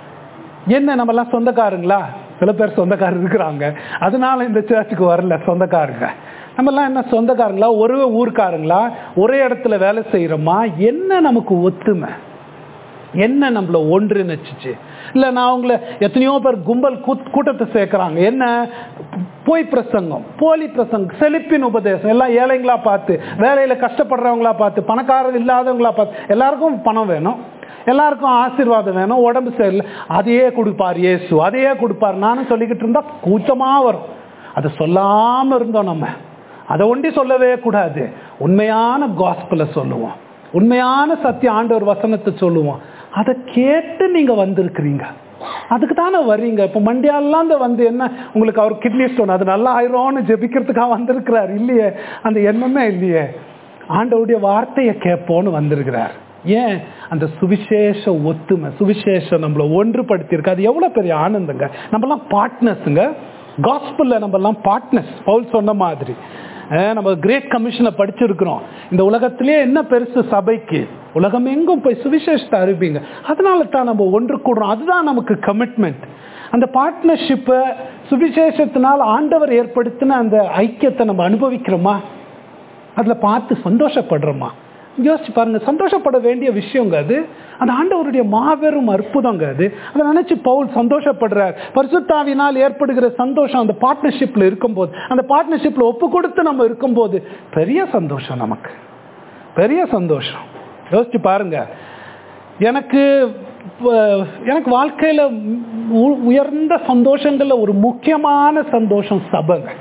என்ன நம்மலாம் சொந்தக்காரங்களா சில பேர் சொந்தக்காரர் இருக்கிறாங்க அதனால இந்த சர்ச்சுக்கு வரல சொந்தக்காரங்க நம்மலாம் என்ன சொந்தக்காரங்களா ஒரு ஊர்க்காரங்களா ஒரே இடத்துல வேலை செய்யறோமா என்ன நமக்கு ஒத்துமை என்ன நம்மள ஒன்றிணைச்சிச்சு இல்ல நான் உங்களை எத்தனையோ பேர் கும்பல் கூத்- கூட்டத்தை சேர்க்கறாங்க என்ன போய் பிரசங்கம் போலி பிரசங்கம் செழிப்பின் உபதேசம் எல்லாம் ஏழைங்களா பார்த்து வேலையில கஷ்டப்படுறவங்களா பார்த்து பணக்காரர் இல்லாதவங்களா பார்த்து எல்லாருக்கும் பணம் வேணும் எல்லாருக்கும் ஆசீர்வாதம் வேணும் உடம்பு சரியில்லை அதையே கொடுப்பார் இயேசு அதையே கொடுப்பார் நானும் சொல்லிக்கிட்டு இருந்தா கூச்சமா வரும் அதை சொல்லாம இருந்தோம் நம்ம அதை ஒண்டி சொல்லவே கூடாது உண்மையான காஸ்பலை சொல்லுவோம் உண்மையான சத்திய ஆண்டவர் வசனத்தை சொல்லுவோம் அதை கேட்டு நீங்க வந்திருக்கிறீங்க அதுக்கு தானே வர்றீங்க இப்போ மண்டியாலாம் இந்த வந்து என்ன உங்களுக்கு அவர் கிட்னி ஸ்டோன் அது நல்லா ஆயிரும்னு ஜெபிக்கிறதுக்காக வந்திருக்கிறார் இல்லையே அந்த எண்ணமே இல்லையே ஆண்டவருடைய வார்த்தையை கேட்போன்னு வந்திருக்கிறார் ஏன் அந்த சுவிசேஷ ஒத்துமை சுவிசேஷம் நம்மளை ஒன்றுபடுத்தியிருக்கு அது எவ்வளோ பெரிய ஆனந்தங்க நம்மலாம் பார்ட்னர்ஸுங்க காஸ்பிளில் நம்மலாம் பார்ட்னர்ஸ் பவுல் சொன்ன மாதிரி அஹ் நம்ம கிரேட் கமிஷனை படிச்சிருக்கிறோம் இந்த உலகத்திலே என்ன பெருசு சபைக்கு உலகம் எங்கும் போய் சுவிசேஷத்தை அறிவிங்க அதனால தான் நம்ம ஒன்று கூடுறோம் அதுதான் நமக்கு கமிட்மெண்ட் அந்த பார்ட்னர்ஷிப்பை சுவிசேஷத்தினால் ஆண்டவர் ஏற்படுத்தின அந்த ஐக்கியத்தை நம்ம அனுபவிக்கிறோமா அதில் பார்த்து சந்தோஷப்படுறோமா யோசிச்சு பாருங்க சந்தோஷப்பட வேண்டிய விஷயங்க அது அந்த ஆண்டவருடைய மாபெரும் அற்புதங்க அது அதை நினைச்சு பவுல் சந்தோஷப்படுறார் பரிசுத்தாவினால் ஏற்படுகிற சந்தோஷம் அந்த பார்ட்னர்ஷிப்ல இருக்கும்போது அந்த பார்ட்னர்ஷிப்ல ஒப்பு கொடுத்து நம்ம இருக்கும்போது பெரிய சந்தோஷம் நமக்கு பெரிய சந்தோஷம் யோசிச்சு பாருங்க எனக்கு அஹ், எனக்கு வாழ்க்கையில உ- உயர்ந்த சந்தோஷங்கள்ல ஒரு முக்கியமான சந்தோஷம் சபைங்க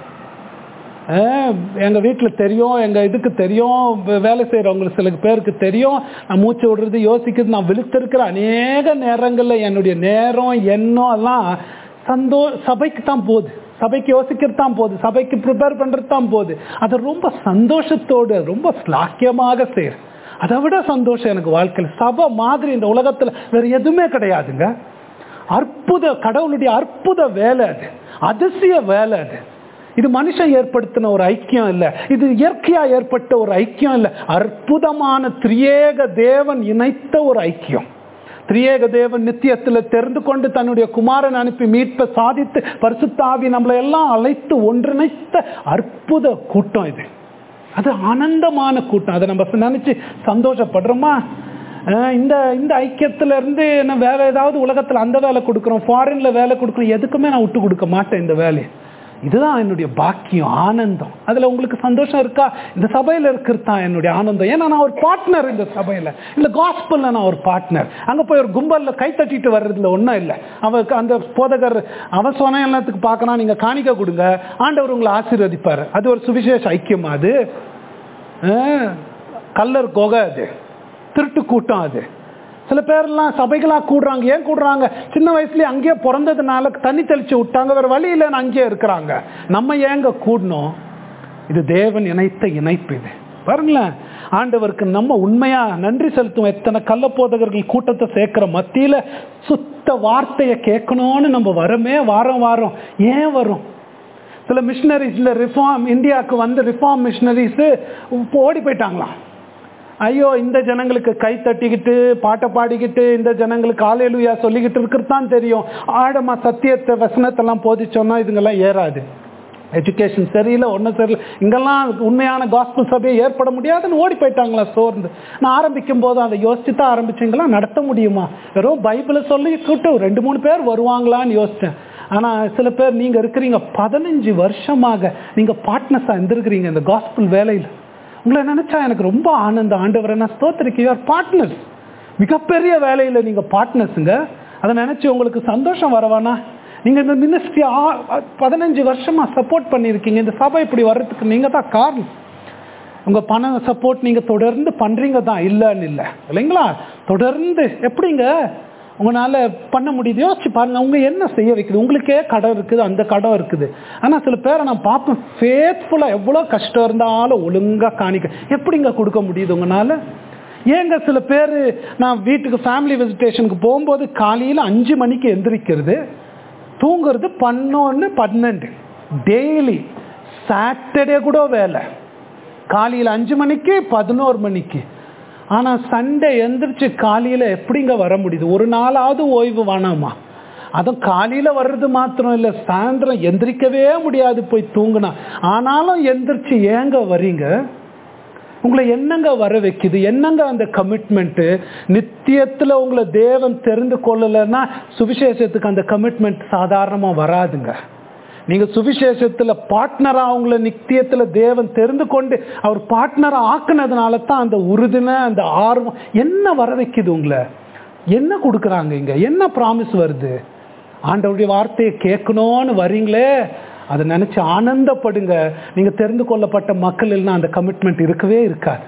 அஹ், எங்க வீட்டில் தெரியும் எங்க இதுக்கு தெரியும் வே- வேலை செய்யறவங்களுக்கு சில பேருக்கு தெரியும் நான் மூச்சு விடுறது யோசிக்கிறது நான் விழுத்திருக்கிற அநேக நேரங்கள்ல என்னுடைய நேரம் எண்ணம் எல்லாம் சந்தோ சபைக்கு தான் போகுது சபைக்கு யோசிக்கிறது தான் போகுது சபைக்கு ப்ரிப்பேர் பண்றது தான் போகுது அதை ரொம்ப சந்தோஷத்தோடு ரொம்ப ஸ்லாக்கியமாக செய்யறேன் அதை விட சந்தோஷம் எனக்கு வாழ்க்கையில் சபை மாதிரி இந்த உலகத்துல வேற எதுவுமே கிடையாதுங்க அற்புத கடவுளுடைய அற்புத வேலை அது அதிசய வேலை அது இது மனுஷன் ஏற்படுத்தின ஒரு ஐக்கியம் இல்ல இது இயற்கையா ஏற்பட்ட ஒரு ஐக்கியம் இல்ல அற்புதமான திரியேக தேவன் இணைத்த ஒரு ஐக்கியம் திரியேக தேவன் நித்தியத்துல தெரிந்து கொண்டு தன்னுடைய குமாரன் அனுப்பி மீட்பை சாதித்து பரிசுத்தாவி நம்மளை எல்லாம் அழைத்து ஒன்றிணைத்த அற்புத கூட்டம் இது அது ஆனந்தமான கூட்டம் அதை நம்ம நினைச்சு சந்தோஷப்படுறோமா அஹ் இந்த இந்த ஐக்கியத்துல இருந்து என்ன வேற ஏதாவது உலகத்துல அந்த வேலை கொடுக்குறோம் ஃபாரின்ல வேலை கொடுக்குறோம் எதுக்குமே நான் விட்டு கொடுக்க மாட்டேன் இந்த வேலையை இதுதான் என்னுடைய பாக்கியம் ஆனந்தம் அதுல உங்களுக்கு சந்தோஷம் இருக்கா இந்த சபையில இருக்கிறது தான் என்னுடைய ஆனந்தம் ஏன்னா நான் ஒரு பார்ட்னர் இந்த சபையில இந்த காஸ்பல்ல நான் ஒரு பார்ட்னர் அங்க போய் ஒரு கும்பல்ல கை தட்டிட்டு வர்றதுல ஒன்றும் இல்லை அவருக்கு அந்த போதகர் அவன் சொன்ன எல்லாத்துக்கு பார்க்கணும் நீங்க காணிக்க கொடுங்க ஆண்டவர் உங்களை ஆசீர்வதிப்பார் அது ஒரு சுவிசேஷ ஐக்கியமா அது அஹ், கல்லர் கொகை அது திருட்டு கூட்டம் அது சில பேர்லாம் சபைகளா கூடுறாங்க ஏன் கூடுறாங்க சின்ன வயசுலயே அங்கேயே பிறந்ததுனால தண்ணி தெளிச்சு விட்டாங்க வேற வழி இல்லைன்னு அங்கேயே இருக்கிறாங்க நம்ம ஏங்க கூடணும் இது தேவன் இணைத்த இணைப்பு இது பாருங்களேன் ஆண்டவருக்கு நம்ம உண்மையா நன்றி செலுத்துவோம் எத்தனை கள்ள போதகர்கள் கூட்டத்தை சேர்க்கிற மத்தியில சுத்த வார்த்தையை கேட்கணும்னு நம்ம வரமே வாரம் வாரம் ஏன் வரும் சில மிஷினரிஸ்ல ரிஃபார்ம் இந்தியாவுக்கு வந்து ரிஃபார்ம் மிஷினரிஸ் ஓடி போயிட்டாங்களாம் ஐயோ இந்த ஜனங்களுக்கு கை தட்டிக்கிட்டு பாட்டை பாடிக்கிட்டு இந்த ஜனங்களுக்கு ஆலையிலுயா சொல்லிக்கிட்டு இருக்கிறது தான் தெரியும் ஆழமா சத்தியத்தை வசனத்தெல்லாம் போதிச்சோன்னா இதுங்கெல்லாம் ஏறாது எஜுகேஷன் சரியில்லை ஒன்றும் சரியில்லை இங்கெல்லாம் உண்மையான காஸ்பல் சபையை ஏற்பட முடியாதுன்னு ஓடி போயிட்டாங்களா சோர்ந்து நான் ஆரம்பிக்கும் போது அதை யோசிச்சு தான் ஆரம்பிச்சிங்களா நடத்த முடியுமா வெறும் பைபிளை சொல்லி கூட்டம் ரெண்டு மூணு பேர் வருவாங்களான்னு யோசித்தேன் ஆனால் சில பேர் நீங்கள் இருக்கிறீங்க பதினஞ்சு வருஷமாக நீங்கள் பார்ட்னர்ஸாக இருந்திருக்கிறீங்க இந்த காஸ்பல் வேலையில் உங்களை நினைச்சா எனக்கு ரொம்ப ஆனந்தம் ஆண்டவரை நான் ஸ்தோத்திரிக்க யுவர் பார்ட்னர்ஸ் மிகப்பெரிய வேலையில் நீங்கள் பார்ட்னர்ஸுங்க அதை நினைச்சு உங்களுக்கு சந்தோஷம் வரவானா நீங்க இந்த மினிஸ்ட்ரி பதினஞ்சு வருஷமா சப்போர்ட் பண்ணியிருக்கீங்க இந்த சபை இப்படி வர்றதுக்கு நீங்க தான் காரணம் உங்க பண சப்போர்ட் நீங்க தொடர்ந்து பண்றீங்க தான் இல்லைன்னு இல்லை இல்லைங்களா தொடர்ந்து எப்படிங்க உங்களால பண்ண முடியுது யோசிச்சு பாருங்க உங்க என்ன செய்ய வைக்குது உங்களுக்கே கடன் இருக்குது அந்த கடன் இருக்குது ஆனா சில பேரை நான் பார்ப்பேன் ஃபேத்ஃபுல்லா எவ்வளவு கஷ்டம் இருந்தாலும் ஒழுங்கா காணிக்க எப்படிங்க கொடுக்க முடியுது உங்களால ஏங்க சில பேர் நான் வீட்டுக்கு ஃபேமிலி விசிட்டேஷனுக்கு போகும்போது காலையில் அஞ்சு மணிக்கு எந்திரிக்கிறது தூங்குறது பன்னொன்று பன்னெண்டு டெய்லி சாட்டர்டே கூட வேலை காலையில் அஞ்சு மணிக்கு பதினோரு மணிக்கு ஆனால் சண்டே எந்திரிச்சு காலையில் எப்படிங்க வர முடியுது ஒரு நாளாவது ஓய்வு வேணாமா அதுவும் காலையில் வர்றது மாத்திரம் இல்லை சாயந்தரம் எந்திரிக்கவே முடியாது போய் தூங்கினா ஆனாலும் எந்திரிச்சு ஏங்க வரீங்க உங்களை என்னங்க வர வைக்குது என்னங்க அந்த கமிட்மெண்ட்டு நித்தியத்தில் உங்களை தேவன் தெரிந்து கொள்ளலைன்னா சுவிசேஷத்துக்கு அந்த கமிட்மெண்ட் சாதாரணமாக வராதுங்க நீங்க சுவிசேஷத்துல பார்ட்னரா அவங்கள நித்தியத்துல தேவன் தெரிந்து கொண்டு அவர் பார்ட்னரா ஆக்குனதுனால தான் அந்த உறுதுணை அந்த ஆர்வம் என்ன வர வைக்குது உங்களை என்ன கொடுக்குறாங்க இங்க என்ன ப்ராமிஸ் வருது ஆண்டவருடைய வார்த்தையை கேட்கணும்னு வரீங்களே அதை நினைச்சு ஆனந்தப்படுங்க நீங்க தெரிந்து கொள்ளப்பட்ட மக்கள் இல்லைன்னா அந்த கமிட்மெண்ட் இருக்கவே இருக்காது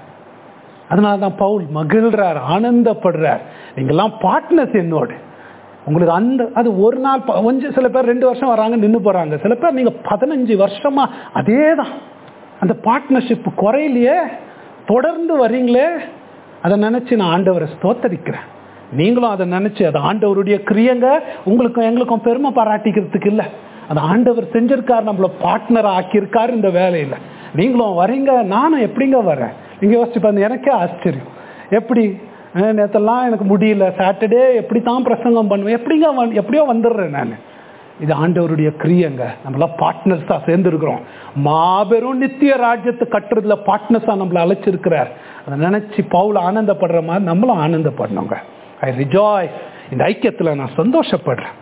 அதனால தான் பவுல் மகிழ்றார் ஆனந்தப்படுறார் நீங்கெல்லாம் பார்ட்னர்ஸ் என்னோடு உங்களுக்கு அந்த அது ஒரு நாள் ப- கொஞ்சம் சில பேர் ரெண்டு வருஷம் வராங்க நின்று போறாங்க சில பேர் நீங்க பதினஞ்சு வருஷமா அதே தான் அந்த பார்ட்னர்ஷிப் குறையிலையே தொடர்ந்து வரீங்களே அதை நினைச்சு நான் ஆண்டவரை ஸ்தோத்தரிக்கிறேன் நீங்களும் அதை நினைச்சு அது ஆண்டவருடைய கிரியங்க உங்களுக்கும் எங்களுக்கும் பெருமை பாராட்டிக்கிறதுக்கு இல்லை அது ஆண்டவர் செஞ்சிருக்கார் நம்மள பார்ட்னர் ஆக்கியிருக்காரு இந்த வேலையில் நீங்களும் வரீங்க நானும் எப்படிங்க வரேன் நீங்க யோசிச்சு பாருங்க எனக்கே ஆச்சரியம் எப்படி அஹ் நேத்தெல்லாம் எனக்கு முடியல சாட்டர்டே எப்படி தான் பிரசங்கம் பண்ணுவேன் எப்படிங்க வந்து- எப்படியோ வந்துடுறேன் நான் இது ஆண்டவருடைய கிரியங்க நம்மளாம் பார்ட்னர்ஸா சேர்ந்துருக்கிறோம் மாபெரும் நித்திய ராஜ்யத்தை கட்டுறதுல பார்ட்னர்ஸா நம்மள அழைச்சிருக்கிறார் அதை நினைச்சு பவுல் ஆனந்தப்படுற மாதிரி நம்மளும் ஆனந்தப்படணுங்க ஐ ரிஜாய் இந்த ஐக்கியத்துல நான் சந்தோஷப்படுறேன்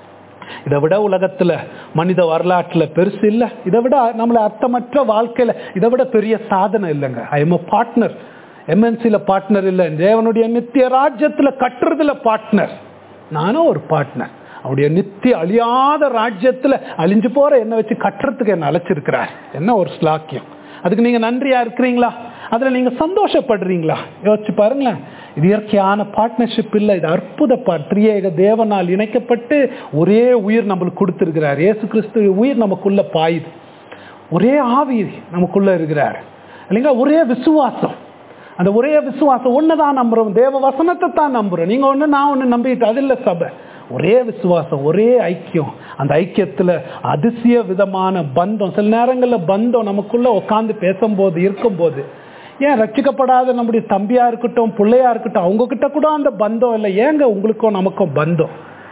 இதை விட உலகத்துல மனித வரலாற்றுல பெருசு இல்லை இதை விட நம்மள அர்த்தமற்ற வாழ்க்கையில இதை விட பெரிய சாதனை இல்லைங்க ஐ எம் பார்ட்னர் எம்என்சில பார்ட்னர் இல்லை தேவனுடைய நித்திய ராஜ்யத்துல கட்டுறதுல பார்ட்னர் நானும் ஒரு பார்ட்னர் அவருடைய நித்திய அழியாத ராஜ்யத்துல அழிஞ்சு போற என்ன வச்சு கட்டுறதுக்கு என்ன அழைச்சிருக்கிறார் என்ன ஒரு ஸ்லாக்கியம் அதுக்கு நீங்க நன்றியா இருக்கிறீங்களா அதுல நீங்க சந்தோஷப்படுறீங்களா யோசிச்சு பாருங்களேன் இது இயற்கையான பார்ட்னர்ஷிப் இல்லை இது அற்புத பாட் திரியேக தேவனால் இணைக்கப்பட்டு ஒரே உயிர் நம்மளுக்கு கொடுத்திருக்கிறார் இயேசு கிறிஸ்து உயிர் நமக்குள்ள பாயுது ஒரே ஆவி நமக்குள்ள இருக்கிறார் இல்லைங்களா ஒரே விசுவாசம் அந்த ஒரே விசுவாசம் ஒன்று தான் நம்புறோம் தேவ வசனத்தை தான் நம்புறோம் நீங்க ஒன்று நான் ஒன்று நம்பிட்டு அது இல்லை சபை ஒரே விசுவாசம் ஒரே ஐக்கியம் அந்த ஐக்கியத்துல அதிசய விதமான பந்தம் சில நேரங்களில் பந்தம் நமக்குள்ள உட்காந்து பேசும்போது இருக்கும்போது ஏன் ரட்சிக்கப்படாத நம்முடைய தம்பியா இருக்கட்டும் பிள்ளையா இருக்கட்டும் அவங்க கிட்ட கூட அந்த பந்தம் இல்லை ஏங்க உங்களுக்கும் நமக்கும் பந்தம்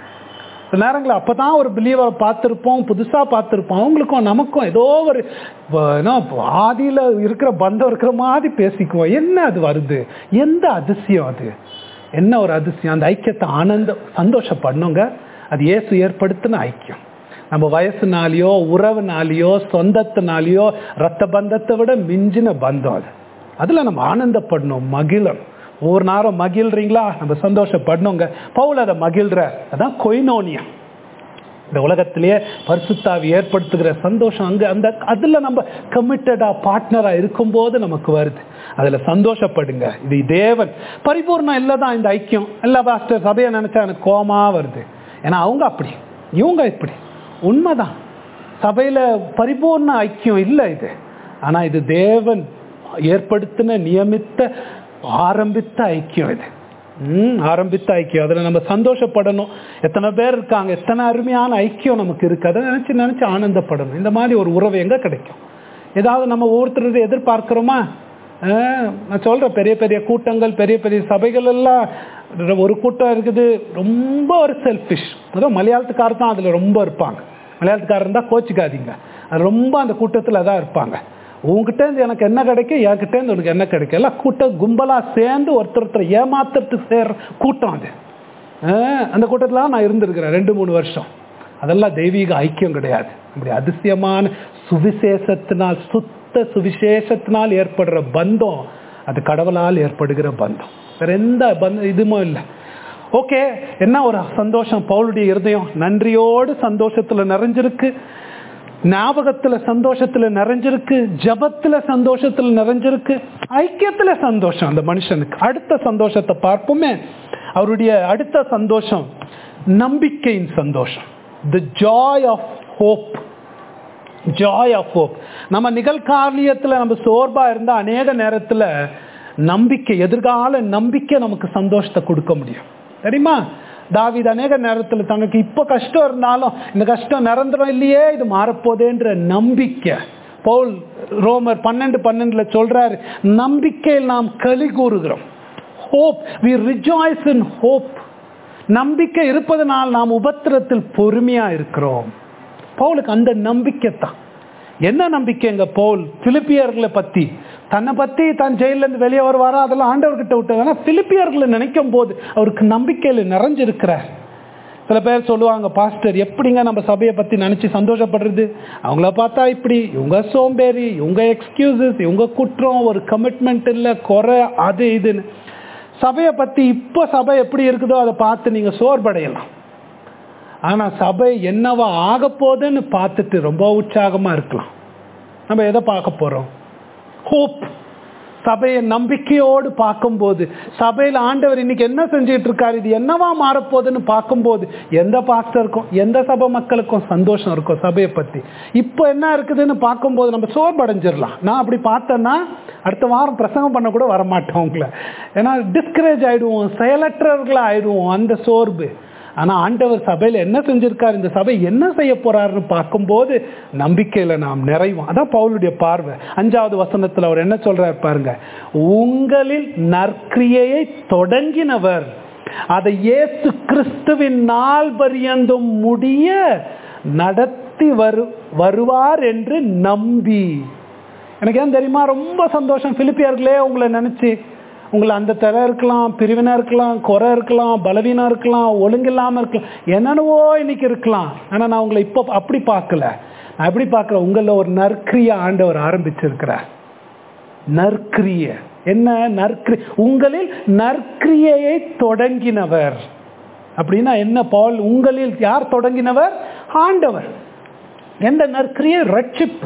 சில நேரங்களில் அப்போ தான் ஒரு பிலீவரை பார்த்துருப்போம் புதுசாக பார்த்துருப்போம் அவங்களுக்கும் நமக்கும் ஏதோ ஒரு வ- என்ன, ஆதியில இருக்கிற பந்தம் இருக்கிற மாதிரி பேசிக்குவோம் என்ன அது வருது எந்த அதிசயம் அது என்ன ஒரு அதிசயம் அந்த ஐக்கியத்தை ஆனந்த சந்தோஷப்படணுங்க அது இயேசு ஏற்படுத்தின ஐக்கியம் நம்ம வயசுனாலேயோ உறவுனாலேயோ சொந்தத்தினாலேயோ ரத்த பந்தத்தை விட மிஞ்சின பந்தம் அது அதில் நம்ம ஆனந்தப்படணும் மகிழணும் ஒவ்வொரு நேரம் மகிழ்றீங்களா நம்ம சந்தோஷப்படணுங்க பவுல் அதை மகிழ்ற அதான் கொய்னோனியம் இந்த உலகத்திலேயே பரிசுத்தாவி ஏற்படுத்துகிற சந்தோஷம் அங்க அந்த அதுல நம்ம கமிட்டடா பார்ட்னரா இருக்கும்போது நமக்கு வருது அதுல சந்தோஷப்படுங்க இது தேவன் பரிபூர்ணம் இல்லதான் இந்த ஐக்கியம் எல்லா பாஸ்டர் சபையை நினைச்சா எனக்கு கோமா வருது ஏன்னா அவங்க அப்படி இவங்க இப்படி உண்மைதான் சபையில பரிபூர்ண ஐக்கியம் இல்லை இது ஆனா இது தேவன் ஏற்படுத்தின நியமித்த ஆரம்பித்த ஐக்கியம் இது ம் ஆரம்பித்த ஐக்கியம் அதில் நம்ம சந்தோஷப்படணும் எத்தனை பேர் இருக்காங்க எத்தனை அருமையான ஐக்கியம் நமக்கு இருக்கு அதை நினச்சி நினச்சி ஆனந்தப்படணும் இந்த மாதிரி ஒரு உறவு எங்கே கிடைக்கும் ஏதாவது நம்ம ஒவ்வொருத்தர் எதிர்பார்க்கிறோமா ஆஹ், நான் சொல்கிறேன் பெரிய பெரிய கூட்டங்கள் பெரிய பெரிய சபைகள் எல்லாம் ஒரு கூட்டம் இருக்குது ரொம்ப ஒரு செல்ஃபிஷ் அதுவும் மலையாளத்துக்காரர் தான் அதில் ரொம்ப இருப்பாங்க மலையாளத்துக்காரர் இருந்தால் கோச்சிக்காதீங்க அது ரொம்ப அந்த கூட்டத்தில் தான் இருப்பாங்க உங்ககிட்ட இருந்து எனக்கு என்ன கிடைக்கும் என்கிட்ட இருந்து உனக்கு என்ன கிடைக்கும் எல்லாம் கூட்டம் கும்பலா சேர்ந்து ஒருத்தர் ஒருத்தர் ஏமாத்துறதுக்கு சேர்ற கூட்டம் அது ஆஹ் அந்த கூட்டத்துல நான் இருந்திருக்கிறேன் ரெண்டு மூணு வருஷம் அதெல்லாம் தெய்வீக ஐக்கியம் கிடையாது நம்முடைய அதிசயமான சுவிசேஷத்தினால் சுத்த சுவிசேஷத்தினால் ஏற்படுற பந்தம் அது கடவுளால் ஏற்படுகிற பந்தம் வேற எந்த பந்தம் இதுமோ இல்லை ஓகே என்ன ஒரு சந்தோஷம் பவுலுடைய இருதயம் நன்றியோடு சந்தோஷத்துல நிறைஞ்சிருக்கு ஞாபகத்துல சந்தோஷத்துல நிறைஞ்சிருக்கு ஜபத்துல சந்தோஷத்துல நிறைஞ்சிருக்கு ஐக்கியத்துல சந்தோஷம் அந்த மனுஷனுக்கு அடுத்த சந்தோஷத்தை பார்ப்போமே அவருடைய அடுத்த சந்தோஷம் நம்பிக்கையின் சந்தோஷம் the joy of hope joy of hope நம்ம நிகழ்காலியத்தில் நம்ம சோர்வா இருந்தால் அநேக நேரத்தில் நம்பிக்கை எதிர்கால நம்பிக்கை நமக்கு சந்தோஷத்தை கொடுக்க முடியும் தெரியுமா தாவீது அநேக நேரத்தில் தனக்கு இப்போ கஷ்டம் இருந்தாலும் இந்த கஷ்டம் நிரந்தரம் இல்லையே இது மாறப்போதேன்ற நம்பிக்கை பவுல் ரோமர் பன்னெண்டு பன்னெண்டுல சொல்றாரு நம்பிக்கையில் நாம் களி கூறுகிறோம் hope we rejoice in hope நம்பிக்கை இருப்பதனால் நாம் உபத்திரத்தில் பொறுமையா இருக்கிறோம் பவுலுக்கு அந்த நம்பிக்கை தான் என்ன நம்பிக்கைங்க பவுல் பிலிப்பியர்களை பத்தி தன்னை பத்தி தான் ஜெயில இருந்து வெளியே வருவாரா அதெல்லாம் ஆண்டவர்கிட்ட விட்டது பிலிப்பியர்களை நினைக்கும் போது அவருக்கு நம்பிக்கையில நிறைஞ்சிருக்கிறார் சில பேர் சொல்லுவாங்க பாஸ்டர் எப்படிங்க நம்ம சபையை பத்தி நினைச்சு சந்தோஷப்படுறது அவங்கள பார்த்தா இப்படி இவங்க சோம்பேறி இவங்க எக்ஸ்கியூசஸ் இவங்க குற்றம் ஒரு கமிட்மெண்ட் இல்லை குறை அது இதுன்னு சபையை பத்தி இப்போ சபை எப்படி இருக்குதோ அதை பார்த்து நீங்க சோர்வடையலாம் ஆனா சபை என்னவா ஆக போகுதுன்னு பார்த்துட்டு ரொம்ப உற்சாகமா இருக்கலாம் நம்ம எதை பார்க்க போறோம் ஹோப் சபையை நம்பிக்கையோடு பார்க்கும்போது சபையில் ஆண்டவர் இன்னைக்கு என்ன செஞ்சுட்டு இருக்காரு இது என்னவா மாறப்போகுதுன்னு பார்க்கும்போது எந்த பாஸ்டருக்கும் எந்த சபை மக்களுக்கும் சந்தோஷம் இருக்கும் சபையை பத்தி இப்போ என்ன இருக்குதுன்னு பார்க்கும்போது நம்ம சோர்வடைஞ்சிடலாம் நான் அப்படி பார்த்தேன்னா அடுத்த வாரம் பிரசங்கம் பண்ண கூட வரமாட்டோம் உங்களை ஏன்னா டிஸ்கரேஜ் ஆயிடுவோம் செயலற்றவர்களாக ஆயிடுவோம் அந்த சோர்வு ஆனா ஆண்டவர் சபையில என்ன செஞ்சிருக்காரு இந்த சபை என்ன செய்ய போறாருன்னு பார்க்கும்போது நம்பிக்கையில நாம் நிறைவோம் அதான் பவுலுடைய பார்வை அஞ்சாவது வசனத்துல அவர் என்ன சொல்றாரு பாருங்க உங்களில் நற்கிரியையை தொடங்கினவர் அதை இயேசு கிறிஸ்துவின் நாள் பரியந்தும் முடிய நடத்தி வரு வருவார் என்று நம்பி எனக்கு ஏன் தெரியுமா ரொம்ப சந்தோஷம் பிலிப்பியர்களே உங்களை நினைச்சு உங்களை அந்த தர இருக்கலாம் பிரிவினா இருக்கலாம் குறை இருக்கலாம் பலவீனம் இருக்கலாம் ஒழுங்கில்லாம இருக்கலாம் என்னென்னவோ இன்னைக்கு இருக்கலாம் ஆனா நான் உங்களை இப்போ அப்படி பார்க்கல நான் எப்படி பார்க்கிறேன் உங்களில் ஒரு நற்கிரிய ஆண்டவர் ஆரம்பிச்சிருக்கிறார் நற்கிரிய என்ன நற்கிரி உங்களில் நற்கிரியையை தொடங்கினவர் அப்படின்னா என்ன பால் உங்களில் யார் தொடங்கினவர் ஆண்டவர் எந்த நற்கிரியை ரட்சிப்பு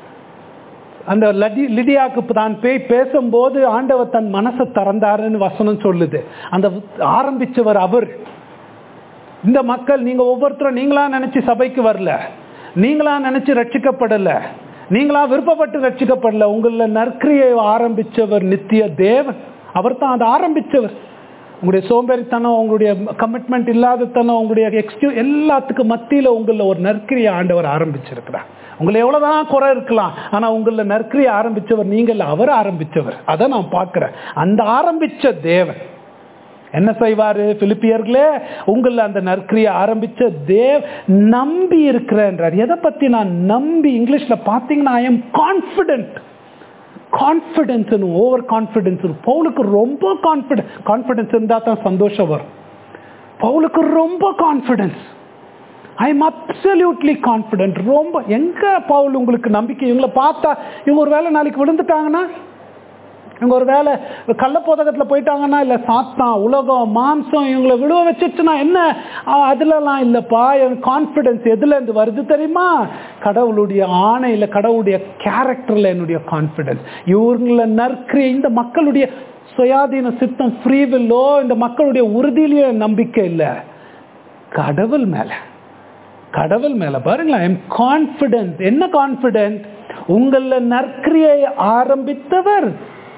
அந்த லடி லிடியாக்கு தான் போய் பேசும்போது ஆண்டவர் தன் மனசை திறந்தாருன்னு வசனம் சொல்லுது அந்த ஆரம்பிச்சவர் அவர் இந்த மக்கள் நீங்க ஒவ்வொருத்தரும் நீங்களா நினைச்சு சபைக்கு வரல நீங்களா நினைச்சு ரட்சிக்கப்படல நீங்களா விருப்பப்பட்டு ரட்சிக்கப்படல உங்கள நற்கிரியை ஆரம்பிச்சவர் நித்திய தேவன் அவர் தான் அதை ஆரம்பிச்சவர் உங்களுடைய சோம்பேறித்தனம் உங்களுடைய கமிட்மெண்ட் இல்லாதத்தனம் உங்களுடைய எக்ஸ்கியூ எல்லாத்துக்கும் மத்தியில் உங்களில் ஒரு நற்கிரியை ஆண்டவர் ஆரம்பிச்சிருக்கிறார் உங்களை எவ்வளவுதான் குறை இருக்கலாம் ஆனா உங்கள நற்கிரியை ஆரம்பிச்சவர் நீங்கள் அவர் ஆரம்பிச்சவர் அதை நான் பார்க்கிறேன் அந்த ஆரம்பிச்ச தேவன் என்ன செய்வாரு பிலிப்பியர்களே உங்கள அந்த நற்கிரியை ஆரம்பிச்ச தேவ் நம்பி இருக்கிறேன்றார் எதை பத்தி நான் நம்பி இங்கிலீஷ்ல பாத்தீங்கன்னா I am confident confidence over confidence பவுலுக்கு ரொம்ப கான்ஃபிடென்ஸ் கான்ஃபிடென்ஸ் இருந்தால் தான் சந்தோஷம் வரும் பவுலுக்கு ரொம்ப confidence I am absolutely confident ரொம்ப எங்க பவுல் உங்களுக்கு நம்பிக்கை இவங்களை பார்த்தா இவங்க ஒரு வேலை நாளைக்கு விழுந்துட்டாங்கன்னா இவங்க ஒரு வேலை கள்ளப்போதகத்தில் போயிட்டாங்கன்னா இல்லை சாத்தான் உலகம் மாம்சம் இவங்களை விழுவ வச்சிச்சுன்னா என்ன அதுலலாம் இல்லைப்பா என் கான்ஃபிடென்ஸ் எதுலேருந்து வருது தெரியுமா கடவுளுடைய ஆணையில் கடவுளுடைய கேரக்டரில் என்னுடைய கான்ஃபிடென்ஸ் இவங்கள நற்கிற இந்த மக்களுடைய சுயாதீன சித்தம் ஃப்ரீவில்லோ இந்த மக்களுடைய உறுதியிலேயே நம்பிக்கை இல்லை கடவுள் மேலே கடவுள் மேல பாருங்களேன் ஐ எம் கான்பிடன்ட் என்ன கான்பிடன்ட் உங்கள நற்கிரியை ஆரம்பித்தவர்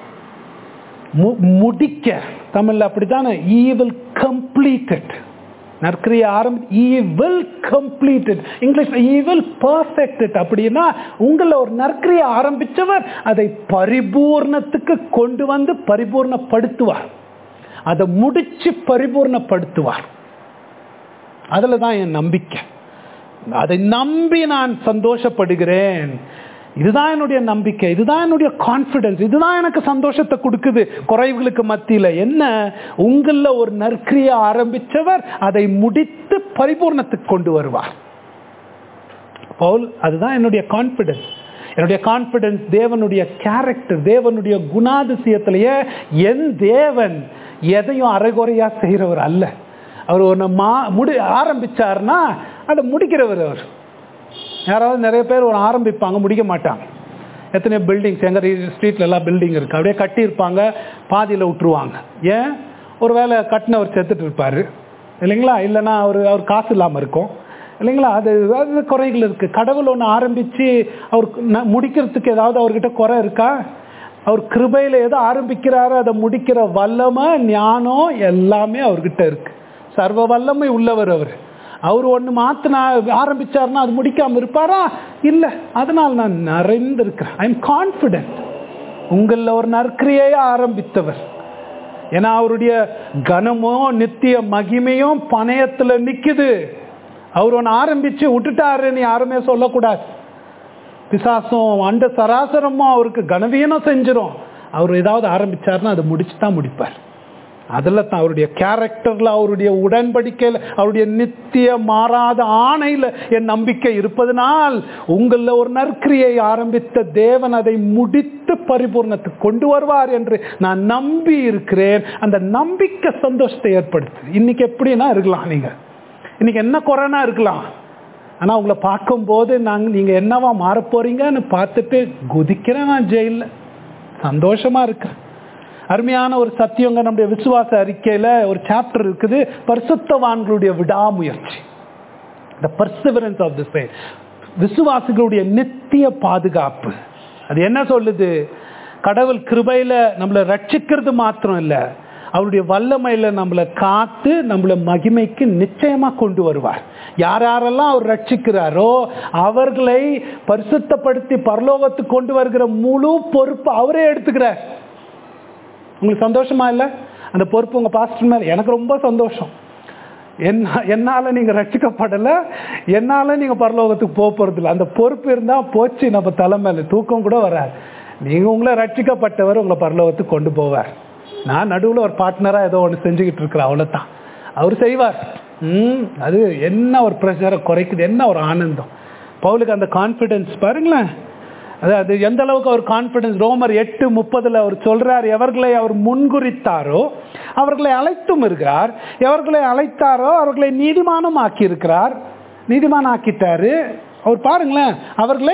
முடிக்க தமிழ்ல அப்படித்தானே ஈ வில் கம்ப்ளீட்டட் நற்கிரியை ஆரம்பி he will completed English he will perfected அப்படின்னா உங்களை ஒரு நற்கிரியை ஆரம்பிச்சவர் அதை பரிபூர்ணத்துக்கு கொண்டு வந்து பரிபூர்ணப்படுத்துவார் அதை முடிச்சு பரிபூர்ணப்படுத்துவார் அதுல தான் என் நம்பிக்கை அதை நம்பி நான் சந்தோஷப்படுகிறேன் இதுதான் என்னுடைய நம்பிக்கை இதுதான் என்னுடைய கான்பிடன்ஸ் இதுதான் எனக்கு சந்தோஷத்தை கொடுக்குது குறைவுகளுக்கு மத்தியில் என்ன உங்கள ஒரு நற்கிரியை ஆரம்பிச்சவர் அதை முடித்து பரிபூர்ணத்துக்கு கொண்டு வருவார் பவுல் அதுதான் என்னுடைய கான்பிடன்ஸ் என்னுடைய கான்பிடன்ஸ் தேவனுடைய கேரக்டர் தேவனுடைய குணாதிசயத்திலேயே என் தேவன் எதையும் அரைகுறையா செய்கிறவர் அல்ல அவர் ஒன்று மா முடி ஆரம்பிச்சார்னா அதை முடிக்கிறவர் அவர் யாராவது நிறைய பேர் ஒரு ஆரம்பிப்பாங்க முடிக்க மாட்டாங்க எத்தனை பில்டிங்ஸ் எங்கள் ஸ்ட்ரீட்ல எல்லாம் பில்டிங் இருக்கு அப்படியே கட்டியிருப்பாங்க பாதியில் விட்டுருவாங்க ஏன் ஒரு வேலை கட்டினவர் செத்துட்டு இருப்பாரு இல்லைங்களா இல்லைன்னா அவர் அவர் காசு இல்லாமல் இருக்கும் இல்லைங்களா அது அது குறைகள் இருக்கு கடவுள் ஒன்று ஆரம்பிச்சு அவர் முடிக்கிறதுக்கு ஏதாவது அவர்கிட்ட குறை இருக்கா அவர் கிருபையில எதை ஆரம்பிக்கிறாரோ அதை முடிக்கிற வல்லமை ஞானம் எல்லாமே அவர்கிட்ட இருக்கு சர்வ வல்லமை உள்ளவர் அவர் அவர் ஒன்று மாத்தினா ஆரம்பிச்சாருன்னா அது முடிக்காம இருப்பாரா இல்லை அதனால் நான் நிறைந்திருக்கிறேன் ஐ எம் கான்ஃபிடென்ட் உங்களில் ஒரு நற்கிரியை ஆரம்பித்தவர் ஏன்னா அவருடைய கனமோ நித்திய மகிமையும் பணயத்துல நிக்குது அவர் ஒன்று ஆரம்பிச்சு விட்டுட்டாருன்னு யாருமே சொல்லக்கூடாது பிசாசும் அண்ட சராசரமும் அவருக்கு கனவீனம் செஞ்சிரும் அவர் ஏதாவது ஆரம்பிச்சாருன்னா அதை முடிச்சு தான் முடிப்பார் அதில் தான் அவருடைய கேரக்டர்ல அவருடைய உடன்படிக்கையில் அவருடைய நித்திய மாறாத ஆணையில் என் நம்பிக்கை இருப்பதனால் உங்களில் ஒரு நற்கிரியை ஆரம்பித்த தேவன் அதை முடித்து பரிபூர்ணத்துக்கு கொண்டு வருவார் என்று நான் நம்பி இருக்கிறேன் அந்த நம்பிக்கை சந்தோஷத்தை ஏற்படுத்து இன்னைக்கு எப்படின்னா இருக்கலாம் நீங்க இன்னைக்கு என்ன கொரோனா இருக்கலாம் ஆனால் உங்களை பார்க்கும்போது நாங்கள் நீங்கள் என்னவா மாற போறீங்கன்னு பார்த்துட்டு குதிக்கிறேன் நான் ஜெயிலில் சந்தோஷமா இருக்கிறேன் அருமையான ஒரு சத்தியங்க நம்முடைய விசுவாச அறிக்கையில ஒரு சாப்டர் இருக்குது பரிசுத்தவான்களுடைய விடாமுயற்சி the perseverance of the faith விசுவாசிகளுடைய நித்திய பாதுகாப்பு அது என்ன சொல்லுது கடவுள் கிருபையில நம்மளை ரட்சிக்கிறது மாத்திரம் இல்ல அவருடைய வல்லமையில நம்மளை காத்து நம்மளை மகிமைக்கு நிச்சயமா கொண்டு வருவார் யார் யாரெல்லாம் அவர் ரட்சிக்கிறாரோ அவர்களை பரிசுத்தப்படுத்தி பரலோகத்துக்கு கொண்டு வருகிற முழு பொறுப்பு அவரே எடுத்துக்கிறார் உங்களுக்கு சந்தோஷமா இல்லை அந்த பொறுப்பு உங்க பாஸ்டர் மேல எனக்கு ரொம்ப சந்தோஷம் என்ன என்னால நீங்க ரட்சிக்கப்படலை என்னால நீங்க பரலோகத்துக்கு போக போறது இல்லை அந்த பொறுப்பு இருந்தா போச்சு நம்ம தலை மேல தூக்கம் கூட வராது நீங்க உங்களை ரட்சிக்கப்பட்டவர் உங்களை பரலோகத்துக்கு கொண்டு போவார் நான் நடுவில் ஒரு பார்ட்னரா ஏதோ ஒன்று செஞ்சுக்கிட்டு இருக்கிறேன் அவ்வளோதான் அவர் செய்வார் ம் அது என்ன ஒரு ப்ரெஷரை குறைக்குது என்ன ஒரு ஆனந்தம் பவுலுக்கு அந்த கான்ஃபிடென்ஸ் பாருங்களேன் அதாவது எந்த அளவுக்கு அவர் கான்பிடன்ஸ் ரோமர் எட்டு முப்பதுல அவர் சொல்றார் எவர்களை அவர் முன்குறித்தாரோ அவர்களை அழைத்தும் இருக்கிறார் எவர்களை அழைத்தாரோ அவர்களை நீதிமானம் ஆக்கி இருக்கிறார் நீதிமானம் ஆக்கிட்டாரு அவர் பாருங்களேன் அவர்களை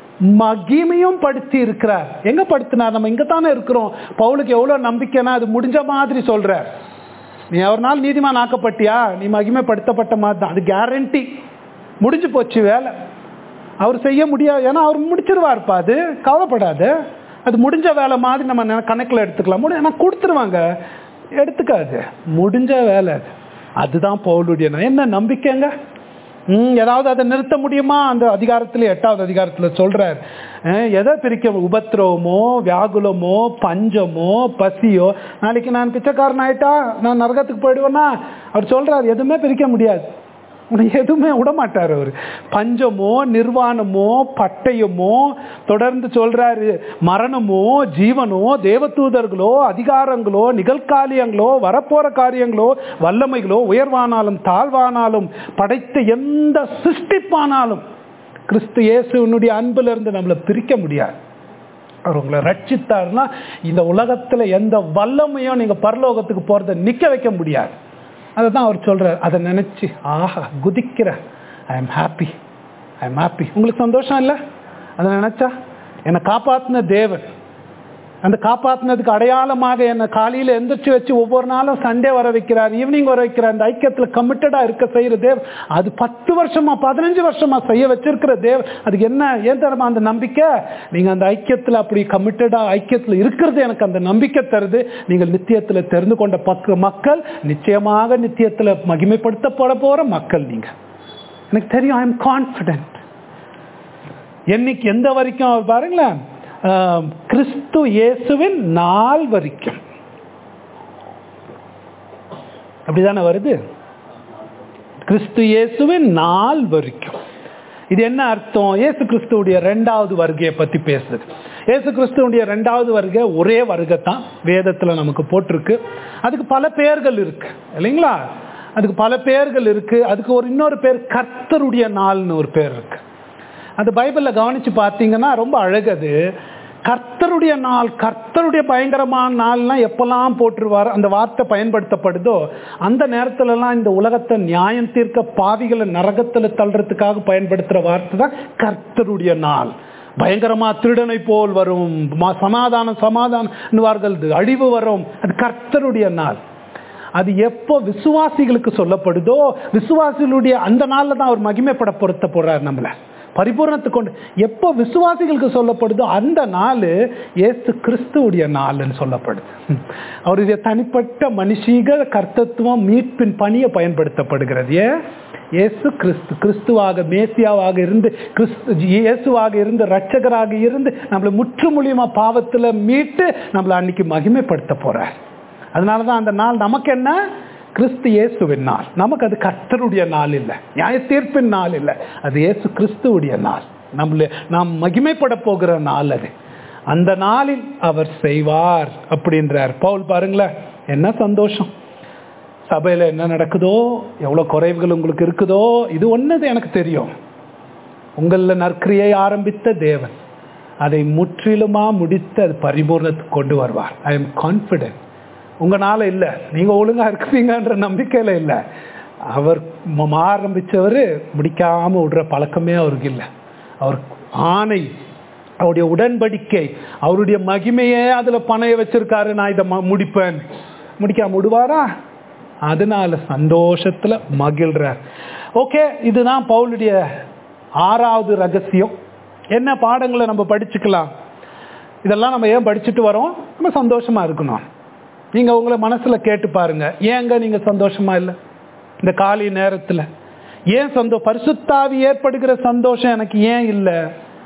மகிமையும் படுத்தி இருக்கிறார் எங்க படுத்தினார் நம்ம இங்க தானே இருக்கிறோம் பவுலுக்கு எவ்வளவு நம்பிக்கைனா அது முடிஞ்ச மாதிரி சொல்றார் நீ ஒரு நாள் நீதிமான் ஆக்கப்பட்டியா நீ மகிமைப்படுத்தப்பட்ட மாதிரி தான் அது கேரண்டி முடிஞ்சு போச்சு வேலை அவர் செய்ய முடியாது ஏன்னா அவர் முடிச்சிருவார்ப்பா அது கவலைப்படாது அது முடிஞ்ச வேலை மாதிரி நம்ம கணக்கில் எடுத்துக்கலாம் முடி நான் கொடுத்துருவாங்க எடுத்துக்காது முடிஞ்ச வேலை அது அதுதான் பவுலுடைய என்ன நம்பிக்கைங்க ம் ஏதாவது அதை நிறுத்த முடியுமா அந்த அதிகாரத்தில் எட்டாவது அதிகாரத்தில் சொல்றார் எதை பிரிக்க உபத்திரவமோ வியாகுலமோ பஞ்சமோ பசியோ நாளைக்கு நான் பிச்சைக்காரன் ஆயிட்டா நான் நரகத்துக்கு போயிடுவேன்னா அவர் சொல்றார் எதுவுமே பிரிக்க முடியாது எதுவுமே விடமாட்டார் அவர் பஞ்சமோ நிர்வாணமோ பட்டயமோ தொடர்ந்து சொல்றாரு மரணமோ ஜீவனோ தேவதூதர்களோ அதிகாரங்களோ நிகழ்காலியங்களோ வரப்போற காரியங்களோ வல்லமைகளோ உயர்வானாலும் தாழ்வானாலும் படைத்த எந்த சிருஷ்டிப்பானாலும் கிறிஸ்து இயேசுனுடைய அன்புல இருந்து நம்மளை பிரிக்க முடியாது அவர் உங்களை ரட்சித்தார்னா இந்த உலகத்துல எந்த வல்லமையும் நீங்க பரலோகத்துக்கு போறதை நிக்க வைக்க முடியாது அதை தான் அவர் சொல்கிறார் அதை நினச்சி ஆஹா குதிக்கிற I am happy I am happy உங்களுக்கு சந்தோஷம் இல்லை அதை நினச்சா என்னை காப்பாற்றின தேவன் அந்த காப்பாற்றினதுக்கு அடையாளமாக என்னை காலையில் எந்திரிச்சு வச்சு ஒவ்வொரு நாளும் சண்டே வர வைக்கிறார் ஈவினிங் வர வைக்கிறார் அந்த ஐக்கியத்தில் கமிட்டடாக இருக்க செய்கிற தேவ் அது பத்து வருஷமா பதினஞ்சு வருஷமா செய்ய வச்சிருக்கிற தேவ் அதுக்கு என்ன ஏன் தரமா அந்த நம்பிக்கை நீங்கள் அந்த ஐக்கியத்தில் அப்படி கமிட்டடாக ஐக்கியத்தில் இருக்கிறது எனக்கு அந்த நம்பிக்கை தருது நீங்கள் நித்தியத்தில் தெரிந்து கொண்ட பக்க மக்கள் நிச்சயமாக நித்தியத்தில் மகிமைப்படுத்தப்பட போகிற மக்கள் நீங்கள் எனக்கு தெரியும் ஐ எம் கான்ஃபிடென்ட் என்னைக்கு எந்த வரைக்கும் பாருங்களேன் கிறிஸ்து இயேசுவின் நாள் வரைக்கும் அப்படிதானே வருது கிறிஸ்து இயேசுவின் நாள் வரைக்கும் இது என்ன அர்த்தம் இயேசு கிறிஸ்துவுடைய ரெண்டாவது வருகையை பத்தி பேசுது இயேசு கிறிஸ்துவனுடைய ரெண்டாவது வருகை ஒரே வருகை தான் வேதத்துல நமக்கு போட்டிருக்கு அதுக்கு பல பெயர்கள் இருக்கு இல்லைங்களா அதுக்கு பல பெயர்கள் இருக்கு அதுக்கு ஒரு இன்னொரு பேர் கர்த்தருடைய நாள்னு ஒரு பேர் இருக்கு அந்த பைபிளில் கவனித்து பார்த்தீங்கன்னா ரொம்ப அழகது கர்த்தருடைய நாள் கர்த்தருடைய பயங்கரமான நாள்லாம் எப்பெல்லாம் போட்டுருவார் அந்த வார்த்தை பயன்படுத்தப்படுதோ அந்த நேரத்துலலாம் இந்த உலகத்தை நியாயம் தீர்க்க பாவிகளை நரகத்தில் தள்ளுறதுக்காக பயன்படுத்துகிற வார்த்தை தான் கர்த்தருடைய நாள் பயங்கரமா திருடனை போல் வரும் சமாதானம் சமாதானவார்கள் அழிவு வரும் அது கர்த்தருடைய நாள் அது எப்போ விசுவாசிகளுக்கு சொல்லப்படுதோ விசுவாசிகளுடைய அந்த நாளில் தான் அவர் மகிமைப்பட பொருத்த போடுறார் நம்மளை பரிபூரணத்தை கொண்டு எப்போ விசுவாசிகளுக்கு சொல்லப்படுதோ அந்த நாள் ஏசு கிறிஸ்துவுடைய நாள்னு சொல்லப்படுது ம். அவருடைய தனிப்பட்ட மனுஷீக கர்த்தத்துவம் மீட்பின் பணியை பயன்படுத்தப்படுகிறது ஏன் இயேசு கிறிஸ்து கிறிஸ்துவாக மேசியாவாக இருந்து கிறிஸ்து இயேசுவாக இருந்து ரட்சகராக இருந்து நம்மளை முற்றுமுழியமா பாவத்துல மீட்டு நம்மளை அன்னைக்கு மகிமைப்படுத்த போறார் அதனால தான் அந்த நாள் நமக்கு என்ன கிறிஸ்து இயேசுவின் நாள் நமக்கு அது கர்த்தருடைய நாள் இல்லை நியாய தீர்ப்பின் நாள் இல்லை அது இயேசு கிறிஸ்துவுடைய நாள் நம்மள நாம் மகிமைப்பட போகிற நாள் அது அந்த நாளில் அவர் செய்வார் அப்படின்றார் பவுல் பாருங்களேன் என்ன சந்தோஷம் சபையில் என்ன நடக்குதோ எவ்வளோ குறைவுகள் உங்களுக்கு இருக்குதோ இது ஒன்றது எனக்கு தெரியும் உங்களில் நற்கிரியை ஆரம்பித்த தேவன் அதை முற்றிலுமா முடித்து அது பரிபூர்ணத்துக்கு கொண்டு வருவார் ஐ எம் கான்ஃபிடென்ட் உங்களால இல்லை நீங்கள் ஒழுங்காக இருப்பீங்கன்ற நம்பிக்கையில் இல்லை அவர் ம- ஆரம்பிச்சவர் முடிக்காம விடுற பழக்கமே அவருக்கு இல்லை அவர் ஆணை அவருடைய உடன்படிக்கை அவருடைய மகிமையே அதில் பணைய வச்சிருக்காரு நான் இதை ம- முடிப்பேன் முடிக்காம விடுவாரா அதனால சந்தோஷத்துல மகிழ்றார் ஓகே இதுதான் பவுலுடைய ஆறாவது ரகசியம் என்ன பாடங்களை நம்ம படிச்சுக்கலாம் இதெல்லாம் நம்ம ஏன் படிச்சுட்டு வரோம் நம்ம சந்தோஷமா இருக்கணும் நீங்க உங்களை மனசுல கேட்டு பாருங்க ஏங்க நீங்க சந்தோஷமா இல்லை இந்த காலை நேரத்துல ஏன் சந்தோ பரிசுத்தாவி ஏற்படுகிற சந்தோஷம் எனக்கு ஏன் இல்லை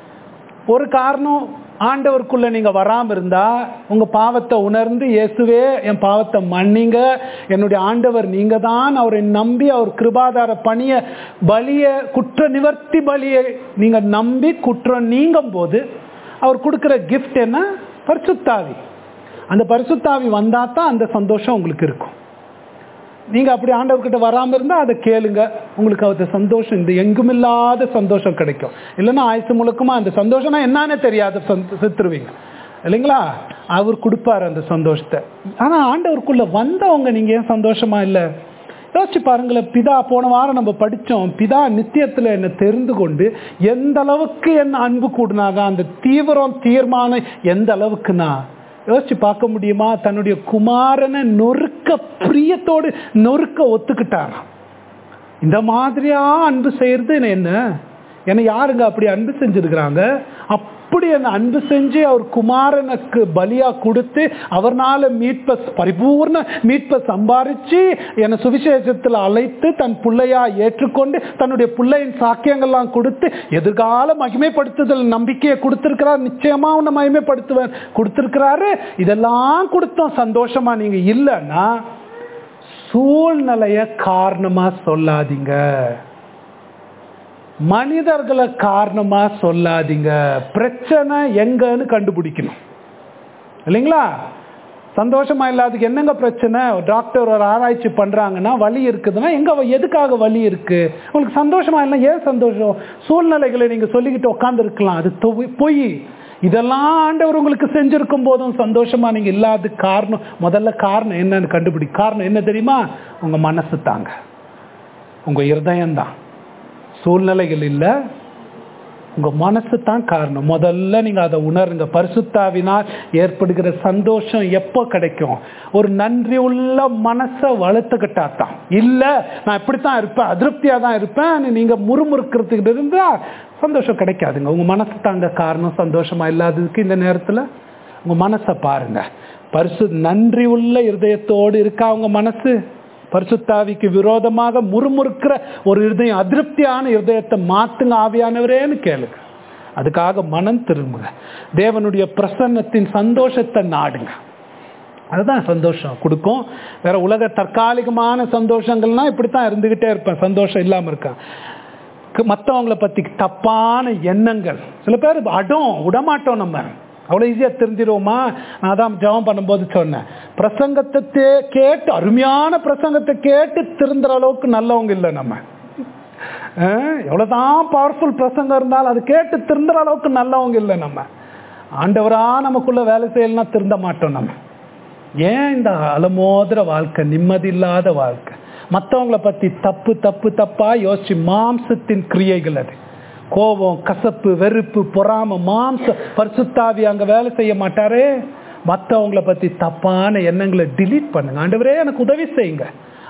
ஒரு காரணம் ஆண்டவருக்குள்ள நீங்க வராம இருந்தா உங்க பாவத்தை உணர்ந்து இயேசுவே என் பாவத்தை மன்னிங்க என்னுடைய ஆண்டவர் நீங்க தான் அவரை நம்பி அவர் கிருபாதார பணிய பலிய குற்ற நிவர்த்தி பலியை நீங்க நம்பி குற்றம் நீங்கும் போது அவர் கொடுக்கிற gift என்ன பரிசுத்தாவி அந்த பரிசுத்தாவி வந்தா தான் அந்த சந்தோஷம் உங்களுக்கு இருக்கும் நீங்க அப்படி ஆண்டவர்கிட்ட வராம இருந்தா அதை கேளுங்க உங்களுக்கு அது சந்தோஷம் இந்த எங்குமில்லாத சந்தோஷம் கிடைக்கும் இல்லைன்னா ஆயுசு முழுக்குமா அந்த சந்தோஷம்னா என்னன்னு தெரியாத சந்த- செத்துருவீங்க இல்லைங்களா அவர் கொடுப்பாரு அந்த சந்தோஷத்தை ஆனா ஆண்டவருக்குள்ள வந்தவங்க நீங்க ஏன் சந்தோஷமா இல்லை யோசிச்சு பாருங்களேன் பிதா போன வாரம் நம்ம படிச்சோம் பிதா நித்தியத்துல என்னை தெரிந்து கொண்டு எந்த அளவுக்கு என்ன அன்பு கூடினாங்க அந்த தீவிரம் தீர்மானம் எந்த அளவுக்குனா யோசிச்சு பார்க்க முடியுமா தன்னுடைய குமாரனை நொறுக்க பிரியத்தோடு நொறுக்க ஒத்துக்கிட்டாராம் இந்த மாதிரியா அன்பு செய்யறது என்ன என்னை யாருங்க அப்படி அன்பு செஞ்சிருக்கிறாங்க அப்படி என்ன அன்பு செஞ்சு அவர் குமாரனுக்கு பலியா கொடுத்து அவர்னால மீட்ப பரிபூர்ண மீட்பை சம்பாரிச்சு என்னை சுவிசேஷத்தில் அழைத்து தன் பிள்ளையா ஏற்றுக்கொண்டு தன்னுடைய பிள்ளையின் சாக்கியங்கள்லாம் கொடுத்து எதிர்கால மகிமைப்படுத்துதல் நம்பிக்கையை கொடுத்திருக்கிறார் நிச்சயமா உன்னை மகிமைப்படுத்துவேன் கொடுத்திருக்கிறாரு இதெல்லாம் கொடுத்தோம் சந்தோஷமா நீங்க இல்லைன்னா சூழ்நிலைய காரணமா சொல்லாதீங்க மனிதர்களை காரணமா சொல்லாதீங்க பிரச்சனை எங்கன்னு கண்டுபிடிக்கணும் இல்லைங்களா சந்தோஷமா இல்லாததுக்கு என்னங்க பிரச்சனை டாக்டர் ஒரு ஆராய்ச்சி பண்றாங்கன்னா வலி இருக்குதுன்னா எங்க வ- எதுக்காக வலி இருக்கு உங்களுக்கு சந்தோஷமா இல்லை ஏன் சந்தோஷம் சூழ்நிலைகளை நீங்க சொல்லிக்கிட்டு உட்கார்ந்து இருக்கலாம் அது தொ- பொய் இதெல்லாம் ஆண்டவர் உங்களுக்கு செஞ்சிருக்கும் போதும் சந்தோஷமா நீங்க இல்லாத காரணம் முதல்ல காரணம் என்னன்னு கண்டுபிடி காரணம் என்ன தெரியுமா உங்க மனசு தாங்க உங்க இருதயம் தான் சூழ்நிலைகள் இல்லை உங்க மனசு தான் காரணம் முதல்ல நீங்க அதை உணருங்க பரிசுத்தாவினால் ஏற்படுகிற சந்தோஷம் எப்போ கிடைக்கும் ஒரு நன்றி உள்ள மனசை வளர்த்துக்கிட்டா தான் இல்ல நான் இப்படித்தான் இருப்பேன் அதிருப்தியா தான் இருப்பேன் நீங்க முறுமுறுக்கிறதுக்கு இருந்தா சந்தோஷம் கிடைக்காதுங்க உங்க மனசு தாங்க காரணம் சந்தோஷமா இல்லாததுக்கு இந்த நேரத்துல உங்க மனசை பாருங்க பரிசு நன்றி உள்ள இருதயத்தோடு இருக்கா உங்க மனசு பரிசுத்தாவிக்கு விரோதமாக முறுமுறுக்கிற ஒரு இருதயம் அதிருப்தியான இருதயத்தை மாத்துங்க ஆவியானவரேன்னு கேளுங்க அதுக்காக மனம் திரும்புங்க தேவனுடைய பிரசன்னத்தின் சந்தோஷத்தை நாடுங்க அதுதான் சந்தோஷம் கொடுக்கும் வேற உலக தற்காலிகமான சந்தோஷங்கள்னா இப்படித்தான் இருந்துகிட்டே இருப்பேன் சந்தோஷம் இல்லாம இருக்கேன் க- மத்தவங்கள பத்தி தப்பான எண்ணங்கள் சில பேர் அடம் விடமாட்டோம் நம்ம அவ்வளோ ஈஸியாக தெரிஞ்சிருவோமா நான் தான் ஜெபம் பண்ணும்போது சொன்னேன் பிரசங்கத்தை தே- கேட்டு அருமையான பிரசங்கத்தை கேட்டு திருந்துற அளவுக்கு நல்லவங்க இல்லை நம்ம அஹ், எவ்வளவுதான் பவர்ஃபுல் பிரசங்கம் இருந்தாலும் அது கேட்டு திருந்துற அளவுக்கு நல்லவங்க இல்லை நம்ம ஆண்டவரா நமக்குள்ள வேலை செய்யலன்னா திருந்த மாட்டோம் நம்ம ஏன் இந்த அலமோதுற வாழ்க்கை நிம்மதி இல்லாத வாழ்க்கை மற்றவங்கள பத்தி தப்பு தப்பு தப்பா யோசிச்சு மாம்சத்தின் கிரியைகள் அது கோபம் கசப்பு வெறுப்பு பொறாம மாம்ச பரிசுத்தாவி அங்க வேலை செய்ய மாட்டாரே மற்றவங்கள பத்தி தப்பான எண்ணங்களை delete பண்ணுங்க ஆண்டவரே எனக்கு உதவி செய்யுங்க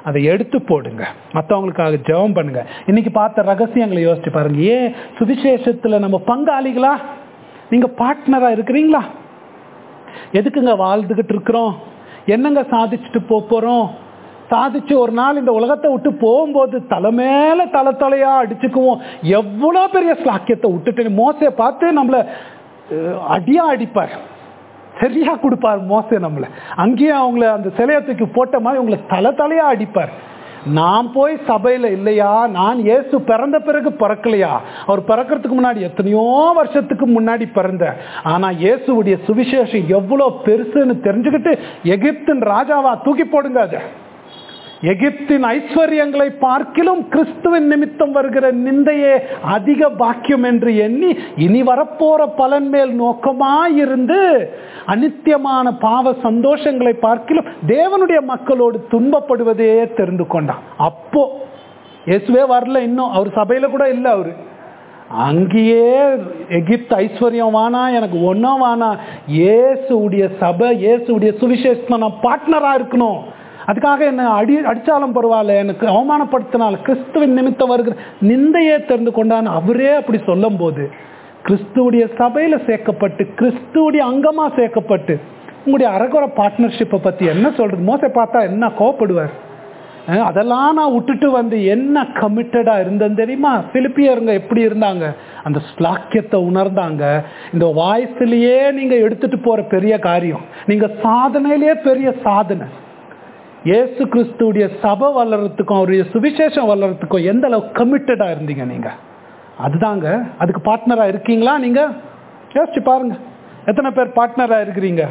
அதை எடுத்து போடுங்க மற்றவங்களுக்காக ஜெபம் பண்ணுங்க இன்னைக்கு பார்த்த ரகசியங்களை யோசிச்சு பாருங்க ஏன் சுவிசேஷத்துல நம்ம பங்காளிகளா நீங்க பார்ட்னரா இருக்கிறீங்களா எதுக்குங்க வாழ்ந்துகிட்டு இருக்கிறோம் என்னங்க சாதிச்சுட்டு போப் போறோம் சாதிச்சு ஒரு நாள் இந்த உலகத்தை விட்டு போகும்போது தலை மேல தலை தலையா அடிச்சுக்குவோம் எவ்வளோ பெரிய ஸ்லாக்கியத்தை விட்டுட்டு மோசையை பார்த்து நம்மள அஹ், அடியா அடிப்பார் சரியா கொடுப்பார் மோசை நம்மள அங்கேயும் அவங்கள அந்த சிலையத்துக்கு போட்ட மாதிரி உங்களை தலை தலையா அடிப்பார் நான் போய் சபையில இல்லையா நான் இயேசு பிறந்த பிறகு பிறக்கலையா அவர் பிறக்கிறதுக்கு முன்னாடி எத்தனையோ வருஷத்துக்கு முன்னாடி பிறந்த ஆனா இயேசுவுடைய சுவிசேஷம் எவ்வளவு பெருசுன்னு தெரிஞ்சுக்கிட்டு எகிப்தின் ராஜாவா தூக்கி போடுங்க அதை எகிப்தின் ஐஸ்வர்யங்களை பார்க்கிலும் கிறிஸ்துவின் நிமித்தம் வருகிற நிந்தையே அதிக பாக்கியம் என்று எண்ணி இனி வரப்போற பலன் மேல் நோக்கமாயிருந்து அனித்தியமான பாவ சந்தோஷங்களை பார்க்கிலும் தேவனுடைய மக்களோடு துன்பப்படுவதே தெரிந்து கொண்டான் அப்போ இயேசுவே வரல இன்னும் அவர் சபையில கூட இல்லை அவரு அங்கேயே எகிப்து ஐஸ்வர்யம் வானா எனக்கு ஒன்றும் வானா இயேசுடைய சபை இயேசுடைய சுவிசேஷத்துல நான் பார்ட்னரா இருக்கணும் அதுக்காக என்ன அடி அடிச்சாலும் பரவாயில்ல எனக்கு அவமானப்படுத்தினால் கிறிஸ்துவின் நிமித்தம் வருகிற நிந்தையே தெரிந்து கொண்டான் அவரே அப்படி சொல்லும் போது கிறிஸ்துவுடைய சபையில சேர்க்கப்பட்டு கிறிஸ்துவுடைய அங்கமா சேர்க்கப்பட்டு உங்களுடைய அரகுர பார்ட்னர்ஷிப்பை பத்தி என்ன சொல்றது மோசை பார்த்தா என்ன கோவப்படுவார் அஹ் அதெல்லாம் நான் விட்டுட்டு வந்து என்ன கமிட்டடா இருந்தேன் தெரியுமா பிலிப்பியருங்க எப்படி இருந்தாங்க அந்த ஸ்லாக்கியத்தை உணர்ந்தாங்க இந்த வாய்ஸ்லயே நீங்க எடுத்துட்டு போற பெரிய காரியம் நீங்க சாதனையிலேயே பெரிய சாதனை இயேசு கிறிஸ்துவுடைய சபை வளர்றதுக்கும் அவருடைய சுவிசேஷம் வளர்றதுக்கும் எந்த அளவு கமிட்டடா இருந்தீங்க நீங்க அதுதாங்க அதுக்கு பார்ட்னரா இருக்கீங்களா நீங்க யோசிச்சு பாருங்க எத்தனை பேர் பார்ட்னரா இருக்கிறீங்க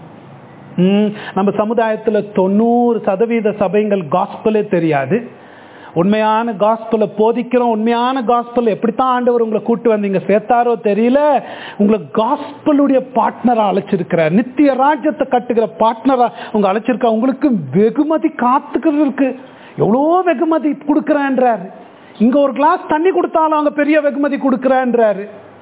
ம், நம்ம சமுதாயத்துல தொண்ணூறு சதவீத சபைகள் காஸ்பலே தெரியாது உண்மையான காஸ்பலை போதிக்கிறோம் உண்மையான காஸ்பல் எப்படித்தான் ஆண்டவர் உங்களை கூட்டு வந்தீங்க சேர்த்தாரோ தெரியல உங்களை காஸ்பலுடைய பார்ட்னரா அழைச்சிருக்கிறார் நித்திய ராஜ்யத்தை கட்டுகிற பார்ட்னரா உங்க அழைச்சிருக்கா உங்களுக்கு வெகுமதி காத்துக்கிறது இருக்கு எவ்வளோ வெகுமதி கொடுக்குறேன்றாரு இங்க ஒரு கிளாஸ் தண்ணி கொடுத்தாலும் அங்க பெரிய வெகுமதி கொடுக்குறேன்றாரு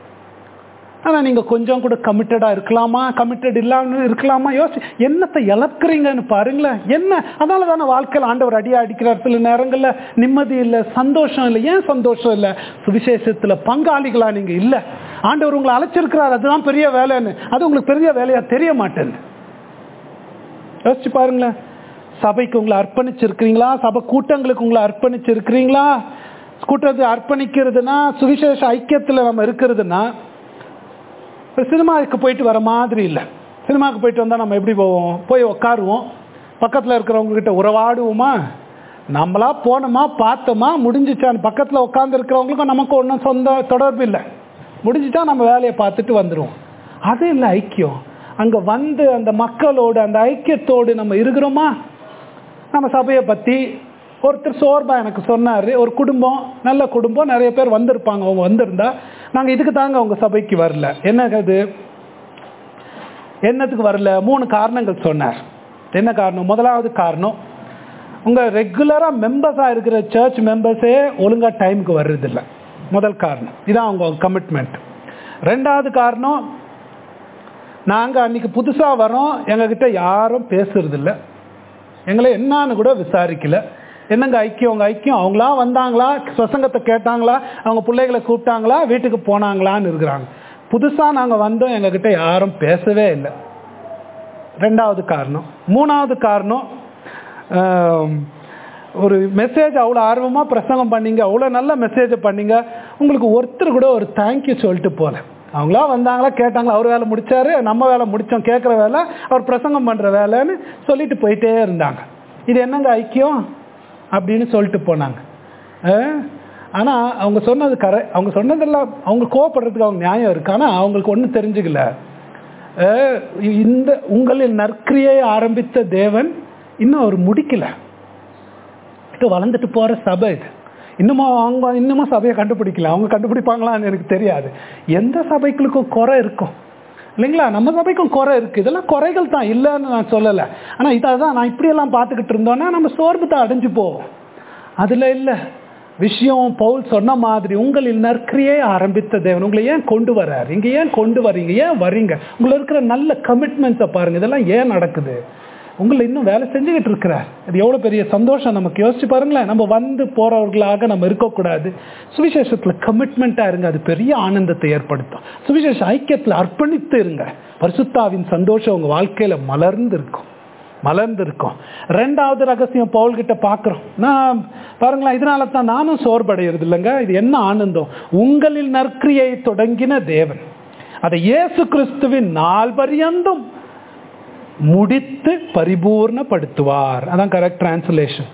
ஆனா நீங்க கொஞ்சம் கூட கமிட்டடா இருக்கலாமா கமிட்டட் இல்லாம இருக்கலாமா யோசி என்னத்தை இழக்கிறீங்கன்னு பாருங்களேன் என்ன அதனால தானே வாழ்க்கையில் ஆண்டவர் அடியா அடிக்கிறார் சில நேரங்கள்ல நிம்மதி இல்லை சந்தோஷம் இல்லை ஏன் சந்தோஷம் இல்லை சுவிசேஷத்துல பங்காளிகளா நீங்க இல்ல ஆண்டவர் உங்களை அழைச்சிருக்கிறார் அதுதான் பெரிய வேலைன்னு அது உங்களுக்கு பெரிய வேலையா தெரிய மாட்டேன்னு யோசிச்சு பாருங்களேன் சபைக்கு உங்களை அர்ப்பணிச்சிருக்கிறீங்களா சபை கூட்டங்களுக்கு உங்களை அர்ப்பணிச்சிருக்கிறீங்களா கூட்டத்தை அர்ப்பணிக்கிறதுனா சுவிசேஷ ஐக்கியத்துல நம்ம இருக்கிறதுனா இப்போ சினிமாவுக்கு போயிட்டு வர மாதிரி இல்லை சினிமாவுக்கு போயிட்டு வந்தால் நம்ம எப்படி போவோம் போய் உட்காருவோம் பக்கத்தில் இருக்கிறவங்க கிட்ட உறவாடுவோமா நம்மளா போனோமா பார்த்தோமா முடிஞ்சிச்சான்னு பக்கத்தில் உட்காந்து இருக்கிறவங்களுக்கும் நமக்கு ஒன்றும் சொந்த தொடர்பு இல்லை முடிஞ்சிச்சா நம்ம வேலையை பார்த்துட்டு வந்துடுவோம் அது இல்லை ஐக்கியம் அங்கே வந்து அந்த மக்களோடு அந்த ஐக்கியத்தோடு நம்ம இருக்கிறோமா நம்ம சபையை பற்றி ஒருத்தர் சோர்பா எனக்கு சொன்னார் ஒரு குடும்பம் நல்ல குடும்பம் நிறைய பேர் வந்திருப்பாங்க அவங்க வந்திருந்தா நாங்கள் இதுக்கு தாங்க அவங்க சபைக்கு வரல என்ன அது என்னத்துக்கு வரல மூணு காரணங்கள் சொன்னார் என்ன காரணம் முதலாவது காரணம் உங்கள் ரெகுலராக மெம்பர்ஸாக இருக்கிற சர்ச் மெம்பர்ஸே ஒழுங்காக டைமுக்கு வர்றதில்ல முதல் காரணம் இதான் அவங்க கமிட்மெண்ட் ரெண்டாவது காரணம் நாங்கள் அன்னைக்கு புதுசாக வரோம் எங்ககிட்ட யாரும் பேசுறதில்ல எங்களை என்னான்னு கூட விசாரிக்கல என்னங்க ஐக்கியம் உங்க ஐக்கியம் அவங்களா வந்தாங்களா பிரசங்கத்தை கேட்டாங்களா அவங்க பிள்ளைகளை கூப்பிட்டாங்களா வீட்டுக்கு போனாங்களான்னு இருக்கிறாங்க புதுசாக நாங்கள் வந்தோம் எங்ககிட்ட யாரும் பேசவே இல்லை ரெண்டாவது காரணம் மூணாவது காரணம் ஆம், ஒரு மெசேஜ் அவ்வளோ ஆர்வமாக பிரசங்கம் பண்ணீங்க அவ்வளோ நல்ல மெசேஜை பண்ணீங்க உங்களுக்கு ஒருத்தர் கூட ஒரு தேங்க்யூ சொல்லிட்டு போகல அவங்களா வந்தாங்களா கேட்டாங்களா அவர் வேலை முடிச்சாரு நம்ம வேலை முடித்தோம் கேட்குற வேலை அவர் பிரசங்கம் பண்ணுற வேலைன்னு சொல்லிட்டு போயிட்டே இருந்தாங்க இது என்னங்க ஐக்கியம் அப்படின்னு சொல்லிட்டு போனாங்க ஆனால் அவங்க சொன்னது கரை அவங்க சொன்னதெல்லாம் அவங்க கோவப்படுறதுக்கு அவங்க நியாயம் இருக்கு ஆனால் அவங்களுக்கு ஒன்றும் தெரிஞ்சுக்கல அஹ் இந்த உங்களில் நற்கிரியை ஆரம்பித்த தேவன் இன்னும் அவர் முடிக்கல இது வளர்ந்துட்டு போகிற சபை இது இன்னமும் அவங்க இன்னமும் சபையை கண்டுபிடிக்கல அவங்க கண்டுபிடிப்பாங்களான்னு எனக்கு தெரியாது எந்த சபைகளுக்கும் குறை இருக்கும் இல்லைங்களா நம்ம சபைக்கும் குறை இருக்குது இதெல்லாம் குறைகள் தான் இல்லைன்னு நான் சொல்லலை ஆனால் இதை தான் நான் இப்படியெல்லாம் பார்த்துக்கிட்டு இருந்தோன்னா நம்ம சோர்வு தான் அடைஞ்சு போவோம் அதில் இல்லை விஷயம் பவுல் சொன்ன மாதிரி உங்களில் நற்கிரியே ஆரம்பித்த தேவன் உங்களை ஏன் கொண்டு வர்றாரு இங்கே ஏன் கொண்டு வர்றீங்க ஏன் வர்றீங்க உங்களை இருக்கிற நல்ல கமிட்மெண்ட்ஸை பாருங்கள் இதெல்லாம் ஏன் நடக்குது உங்களை இன்னும் வேலை செஞ்சுக்கிட்டு இருக்கிறார் அது எவ்வளோ பெரிய சந்தோஷம் நமக்கு யோசிச்சு பாருங்களேன் நம்ம வந்து போறவர்களாக நம்ம இருக்கக்கூடாது சுவிசேஷத்தில் கமிட்மெண்ட்டாக இருங்க அது பெரிய ஆனந்தத்தை ஏற்படுத்தும் சுவிசேஷ ஐக்கியத்தில் அர்ப்பணித்து இருங்க பரிசுத்தாவின் சந்தோஷம் உங்கள் வாழ்க்கையில் மலர்ந்து இருக்கும் மலர்ந்து இருக்கும் ரெண்டாவது ரகசியம் பவுல்கிட்ட பார்க்குறோம் நான் பாருங்களேன் இதனால தான் நானும் சோர்வடைகிறது இல்லைங்க இது என்ன ஆனந்தம் உங்களில் நற்கிரியை தொடங்கின தேவன் அதை இயேசு கிறிஸ்துவின் நாள் பரியந்தும் முடித்து பரிபூர்ணப்படுத்துவார் அதான் கரெக்ட் டிரான்ஸ்லேஷன்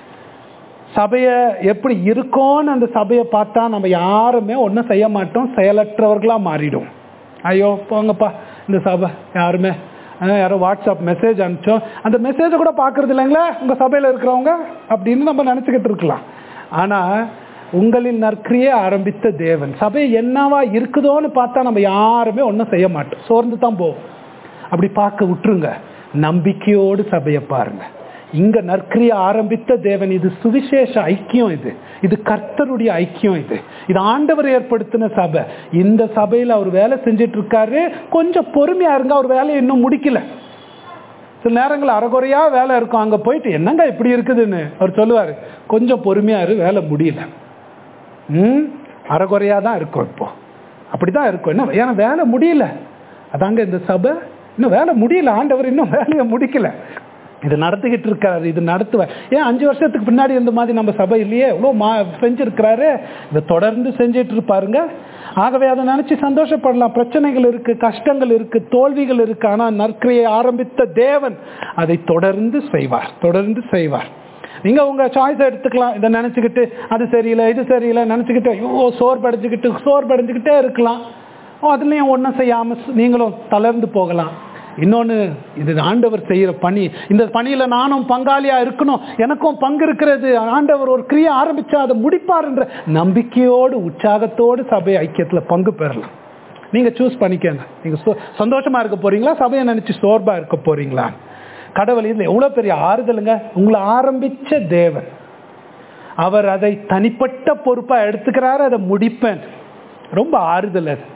சபையை எப்படி இருக்கோன்னு அந்த சபையை பார்த்தா நம்ம யாருமே ஒன்றும் செய்ய மாட்டோம் செயலற்றவர்களாக மாறிடும் ஐயோ போங்கப்பா இந்த சபை யாருமே அஹ் யாரோ வாட்ஸ்அப் மெசேஜ் அனுப்பிச்சோம் அந்த மெசேஜை கூட பார்க்கறது இல்லைங்களே உங்கள் சபையில் இருக்கிறவங்க அப்படின்னு நம்ம நினச்சிக்கிட்டு இருக்கலாம் ஆனால் உங்களில் நற்கிரியே ஆரம்பித்த தேவன் சபை என்னவா இருக்குதோன்னு பார்த்தா நம்ம யாருமே ஒன்றும் செய்ய மாட்டோம் சோர்ந்து தான் போவோம் அப்படி பார்க்க விட்டுருங்க நம்பிக்கையோடு சபையை பாருங்க இங்க நற்கிரியை ஆரம்பித்த தேவன் இது சுவிசேஷ ஐக்கியம் இது இது கர்த்தருடைய ஐக்கியம் இது இது ஆண்டவர் ஏற்படுத்தின சபை இந்த சபையில் அவர் வேலை செஞ்சுட்டு இருக்காரு கொஞ்சம் பொறுமையா இருங்க அவர் வேலையை இன்னும் முடிக்கல சில நேரங்கள் அறகுறையா வேலை இருக்கும் அங்க போயிட்டு என்னங்க இப்படி இருக்குதுன்னு அவர் சொல்லுவாரு கொஞ்சம் பொறுமையா இரு வேலை முடியல ம் அறகுறையா தான் இருக்கும் இப்போ அப்படிதான் இருக்கும் என்ன ஏன்னா வேலை முடியல அதாங்க இந்த சபை இன்னும் வேலை முடியல ஆண்டவர் இன்னும் வேலையை முடிக்கல இது நடத்திக்கிட்டு இருக்காரு இது நடத்துவார் ஏன் அஞ்சு வருஷத்துக்கு பின்னாடி இருந்த மாதிரி நம்ம சபை இல்லையே எவ்வளோ மா செஞ்சிருக்கிறாரு இதை தொடர்ந்து செஞ்சிட்டு இருப்பாருங்க ஆகவே அதை நினைச்சு சந்தோஷப்படலாம் பிரச்சனைகள் இருக்கு கஷ்டங்கள் இருக்கு தோல்விகள் இருக்கு ஆனால் நற்கிரியை ஆரம்பித்த தேவன் அதை தொடர்ந்து செய்வார் தொடர்ந்து செய்வார் நீங்க உங்க சாய்ஸ் எடுத்துக்கலாம் இதை நினைச்சுக்கிட்டு அது சரியில்லை இது சரியில்லை நினைச்சுக்கிட்டு ஐயோ சோர்படைஞ்சுக்கிட்டு சோர்படைஞ்சுக்கிட்டே இருக்கலாம் அதுலயும் ஒன்றும் செய்யாம நீங்களும் தளர்ந்து போகலாம் இன்னொன்று இது ஆண்டவர் செய்கிற பணி இந்த பணியில் நானும் பங்காளியாக இருக்கணும் எனக்கும் பங்கு இருக்கிறது ஆண்டவர் ஒரு கிரியை ஆரம்பித்தா அதை முடிப்பார் என்ற நம்பிக்கையோடு உற்சாகத்தோடு சபை ஐக்கியத்தில் பங்கு பெறலாம் நீங்கள் சூஸ் பண்ணிக்கங்க நீங்கள் சோ சந்தோஷமாக இருக்க போகிறீங்களா சபையை நினச்சி சோர்பாக இருக்க போகிறீங்களா கடவுள் இதில் எவ்வளோ பெரிய ஆறுதலுங்க உங்களை ஆரம்பித்த தேவன் அவர் அதை தனிப்பட்ட பொறுப்பாக எடுத்துக்கிறாரு அதை முடிப்பேன் ரொம்ப ஆறுதல் அது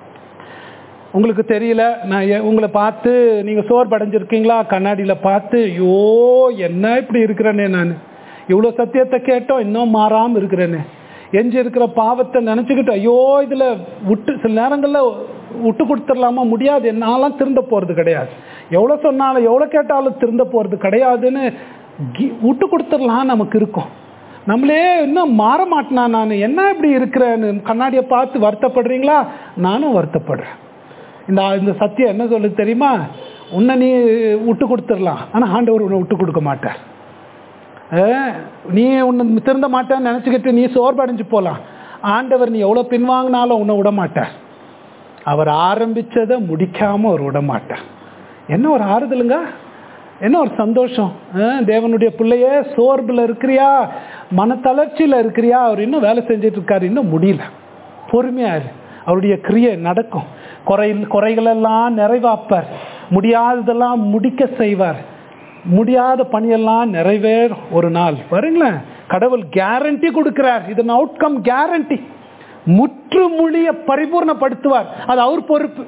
உங்களுக்கு தெரியல நான் எ- உங்களை பார்த்து நீங்கள் சோர்வடைஞ்சிருக்கீங்களா கண்ணாடியில் பார்த்து ஐயோ என்ன இப்படி இருக்கிறேனே நான் இவ்வளோ சத்தியத்தை கேட்டோம் இன்னும் மாறாமல் இருக்கிறேனே எஞ்சி இருக்கிற பாவத்தை நினச்சிக்கிட்டு ஐயோ இதில் விட்டு சில நேரங்களில் விட்டு கொடுத்துடலாமா முடியாது என்னாலாம் திருந்த போகிறது கிடையாது எவ்வளோ சொன்னாலும் எவ்வளோ கேட்டாலும் திருந்த போகிறது கிடையாதுன்னு கி- விட்டு கொடுத்துடலாம் நமக்கு இருக்கும் நம்மளே இன்னும் மாற மாட்டேனா நான் என்ன இப்படி இருக்கிறேன்னு கண்ணாடியை பார்த்து வருத்தப்படுறீங்களா நானும் வருத்தப்படுறேன் இந்த இந்த சத்தியம் என்ன சொல்லுது தெரியுமா உன்னை நீ விட்டு கொடுத்துடலாம் ஆனால் ஆண்டவர் உன்னை விட்டு கொடுக்க மாட்டார் அஹ், நீ உன்னை திருந்த மாட்டேன்னு நினச்சிக்கிட்டு நீ சோர்வடைஞ்சு போகலாம் ஆண்டவர் நீ எவ்வளோ பின்வாங்கினாலும் உன்னை விட மாட்டார் அவர் ஆரம்பிச்சதை முடிக்காம அவர் விட மாட்டார் என்ன ஒரு ஆறுதலுங்க என்ன ஒரு சந்தோஷம் அஹ், தேவனுடைய பிள்ளையே சோர்வில் இருக்கிறியா மனத்தளர்ச்சியில் இருக்கிறியா அவர் இன்னும் வேலை செஞ்சுட்டு இருக்காரு இன்னும் முடியல பொறுமையா இரு அவருடைய கிரியை நடக்கும் குறை குறைகளெல்லாம் நிறைவாப்பார் முடியாததெல்லாம் முடிக்க செய்வார் முடியாத பணியெல்லாம் நிறைவேறும் ஒரு நாள் வருங்களேன் கடவுள் கேரண்டி கொடுக்கிறார் இதன் அவுட்கம் கேரண்டி முற்றுமுழிய பரிபூர்ணப்படுத்துவார் அது அவர் பொறுப்பு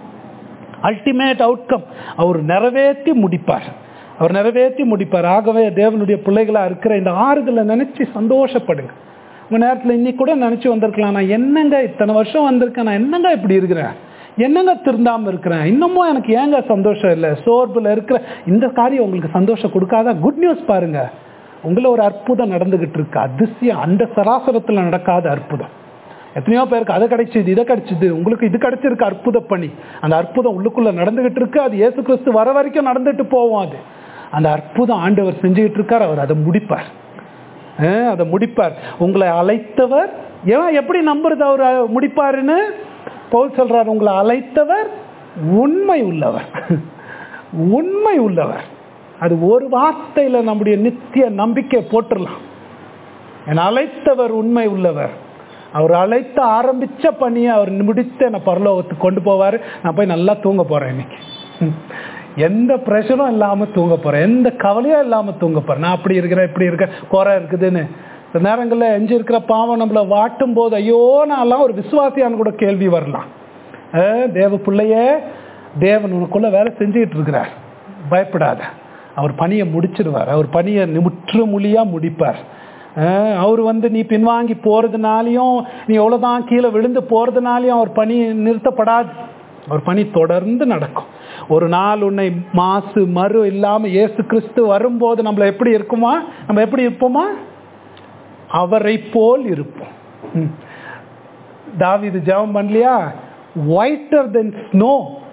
அல்டிமேட் அவுட்கம் அவர் நிறைவேற்றி முடிப்பார் அவர் நிறைவேற்றி முடிப்பார் ஆகவே தேவனுடைய பிள்ளைகளா இருக்கிற இந்த ஆறுதலை நினைச்சு சந்தோஷப்படுங்க உங்க நேரத்தில் இன்னைக்கு கூட நினைச்சு வந்திருக்கலாம் நான் என்னங்க இத்தனை வருஷம் வந்திருக்கேன் நான் என்னங்க இப்படி இருக்கிறேன் என்னங்க திருந்தாம இருக்கிறேன் இன்னமும் எனக்கு ஏங்க சந்தோஷம் இல்லை சோர்வில் இருக்கிற இந்த காரியம் உங்களுக்கு சந்தோஷம் கொடுக்காத குட் நியூஸ் பாருங்க உங்களை ஒரு அற்புதம் நடந்துகிட்டு இருக்கு அதிசயம் அந்த சராசரத்தில் நடக்காத அற்புதம் எத்தனையோ பேருக்கு அதை கிடைச்சிது இதை கிடைச்சிது உங்களுக்கு இது கிடைச்சிருக்கு அற்புத பணி அந்த அற்புதம் உள்ளுக்குள்ள நடந்துகிட்டு இருக்கு அது இயேசு கிறிஸ்து வர வரைக்கும் நடந்துட்டு போவோம் அது அந்த அற்புதம் ஆண்டவர் செஞ்சுக்கிட்டு இருக்கார் அவர் அதை முடிப்பார் அஹ், அதை முடிப்பார் உங்களை அழைத்தவர் ஏன் எப்படி நம்புறது அவர் முடிப்பாருன்னு பவுல் சொல்றார் உங்களை அழைத்தவர் உண்மை உள்ளவர் உண்மை உள்ளவர் அது ஒரு வார்த்தையில நம்முடைய நித்திய நம்பிக்கை போட்டுடலாம் என் அழைத்தவர் உண்மை உள்ளவர் அவர் அழைத்து ஆரம்பிச்ச பணியை அவர் முடித்து என்னை பரலோகத்துக்கு கொண்டு போவார் நான் போய் நல்லா தூங்க போறேன் இன்னைக்கு ம். எந்த ப்ரெஷரும் இல்லாமல் தூங்க போறேன் எந்த கவலையும் இல்லாமல் தூங்க போறேன் நான் அப்படி இருக்கிறேன் இப்படி இருக்கேன் குறை இருக்குதுன்னு சில நேரங்களில் எஞ்சி இருக்கிற பாவம் நம்மளை வாட்டும் போது ஐயோ நான்லாம் ஒரு விசுவாசியான்னு கூட கேள்வி வரலாம் அஹ், தேவ பிள்ளையே தேவன் உனக்குள்ள வேலை செஞ்சுக்கிட்டு இருக்கிறார் பயப்படாத அவர் பணியை முடிச்சிடுவார் அவர் பணியை முற்றுமொழியா முடிப்பார் அஹ் அவர் வந்து நீ பின்வாங்கி போறதுனாலையும் நீ எவ்வளவுதான் கீழே விழுந்து போறதுனாலையும் அவர் பணி நிறுத்தப்படாது அவர் பணி தொடர்ந்து நடக்கும் ஒரு நாள் உன்னை மாசு மறு இல்லாம இயேசு கிறிஸ்து வரும்போது நம்மள எப்படி இருக்குமா நம்ம எப்படி இருப்போமா அவரை போல் இருப்போம் ம். தாவீது ஜெபம் பண்ணலையா ஒயிட்டர் தென் ஸ்னோ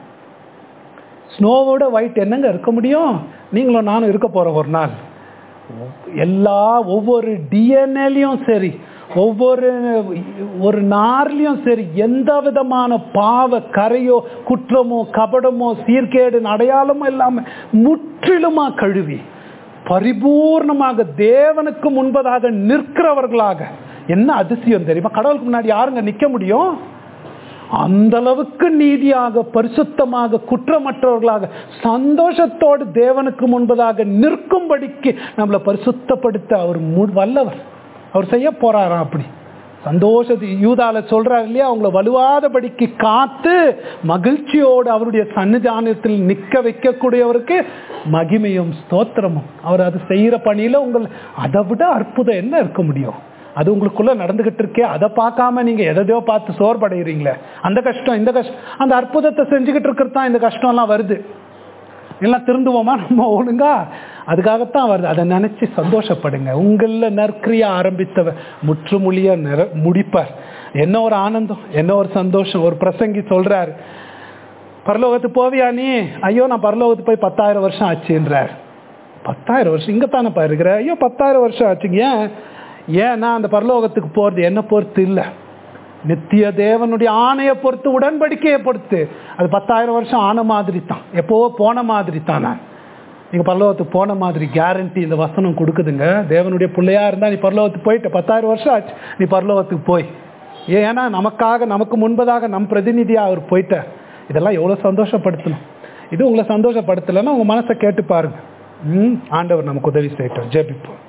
ஸ்னோவோட ஒயிட் என்னங்க இருக்க முடியும் நீங்களும் நானும் இருக்க போறோம் ஒரு நாள் எல்லா ஒவ்வொரு டிஎன்ஏலையும் சரி ஒவ்வொரு ஒரு நார்லையும் சரி எந்த விதமான பாவ கரையோ குற்றமோ கபடமோ சீர்கேடு அடையாளமோ இல்லாம முற்றிலுமா கழுவி பரிபூர்ணமாக தேவனுக்கு முன்பதாக நிற்கிறவர்களாக என்ன அதிசயம் தெரியுமா கடவுளுக்கு முன்னாடி யாருங்க நிக்க முடியும் அந்த அளவுக்கு நீதியாக பரிசுத்தமாக குற்றமற்றவர்களாக சந்தோஷத்தோடு தேவனுக்கு முன்பதாக நிற்கும்படிக்கு நம்மளை பரிசுத்தப்படுத்த அவர் மு- வல்லவர் அவர் செய்ய போறாராம் அப்படி சந்தோஷத்தை யூதால சொல்றாரு இல்லையா அவங்கள வலுவாதபடிக்கு காத்து மகிழ்ச்சியோடு அவருடைய சன்னிதானத்தில் நிற்க வைக்கக்கூடியவருக்கு மகிமையும் ஸ்தோத்திரமும் அவர் அது செய்யற பணியில உங்கள் அதை விட அற்புதம் என்ன இருக்க முடியும் அது உங்களுக்குள்ள நடந்துகிட்டு இருக்கே அதை பார்க்காம நீங்க எதையோ பார்த்து சோர்வடைகிறீங்களே அந்த கஷ்டம் இந்த கஷ்டம் அந்த அற்புதத்தை செஞ்சுக்கிட்டு இருக்கிறது தான் இந்த கஷ்டம்லாம் வருது எல்லாம் திருந்துவோமா நம்ம ஒழுங்கா அதுக்காகத்தான் வருது அதை நினைச்சு சந்தோஷப்படுங்க உங்கள நற்கிரியா ஆரம்பித்தவ முற்றுமொழிய நிற முடிப்பார் என்ன ஒரு ஆனந்தம் என்ன ஒரு சந்தோஷம் ஒரு பிரசங்கி சொல்றாரு பரலோகத்துக்கு போவியா நீ ஐயோ நான் பரலோகத்துக்கு போய் பத்தாயிரம் வருஷம் ஆச்சுன்றார் பத்தாயிரம் வருஷம் இங்கே தானேப்பா இருக்கிற ஐயோ பத்தாயிரம் வருஷம் ஆச்சுங்க ஏன் ஏன்னா அந்த பரலோகத்துக்கு போகிறது என்ன பொறுத்து இல்லை நித்திய தேவனுடைய ஆணையை பொறுத்து உடன்படிக்கையை பொறுத்து அது பத்தாயிரம் வருஷம் ஆன மாதிரி தான் எப்போவோ போன மாதிரி தான் நான் நீங்கள் பரலோகத்துக்கு போன மாதிரி கேரண்டி இந்த வசனம் கொடுக்குதுங்க தேவனுடைய பிள்ளையா இருந்தால் நீ பரலோகத்துக்கு போயிட்ட பத்தாயிரம் வருஷம் ஆச்சு நீ பரலோகத்துக்கு போய் ஏன்னா நமக்காக நமக்கு முன்பதாக நம் பிரதிநிதியாக அவர் போயிட்டார் இதெல்லாம் எவ்வளோ சந்தோஷப்படுத்தணும் இது உங்களை சந்தோஷப்படுத்தலைன்னா உங்கள் மனசை கேட்டு பாருங்க ம் ஆண்டவர் நமக்கு உதவி செய்யட்டும் ஜெபிப்போம்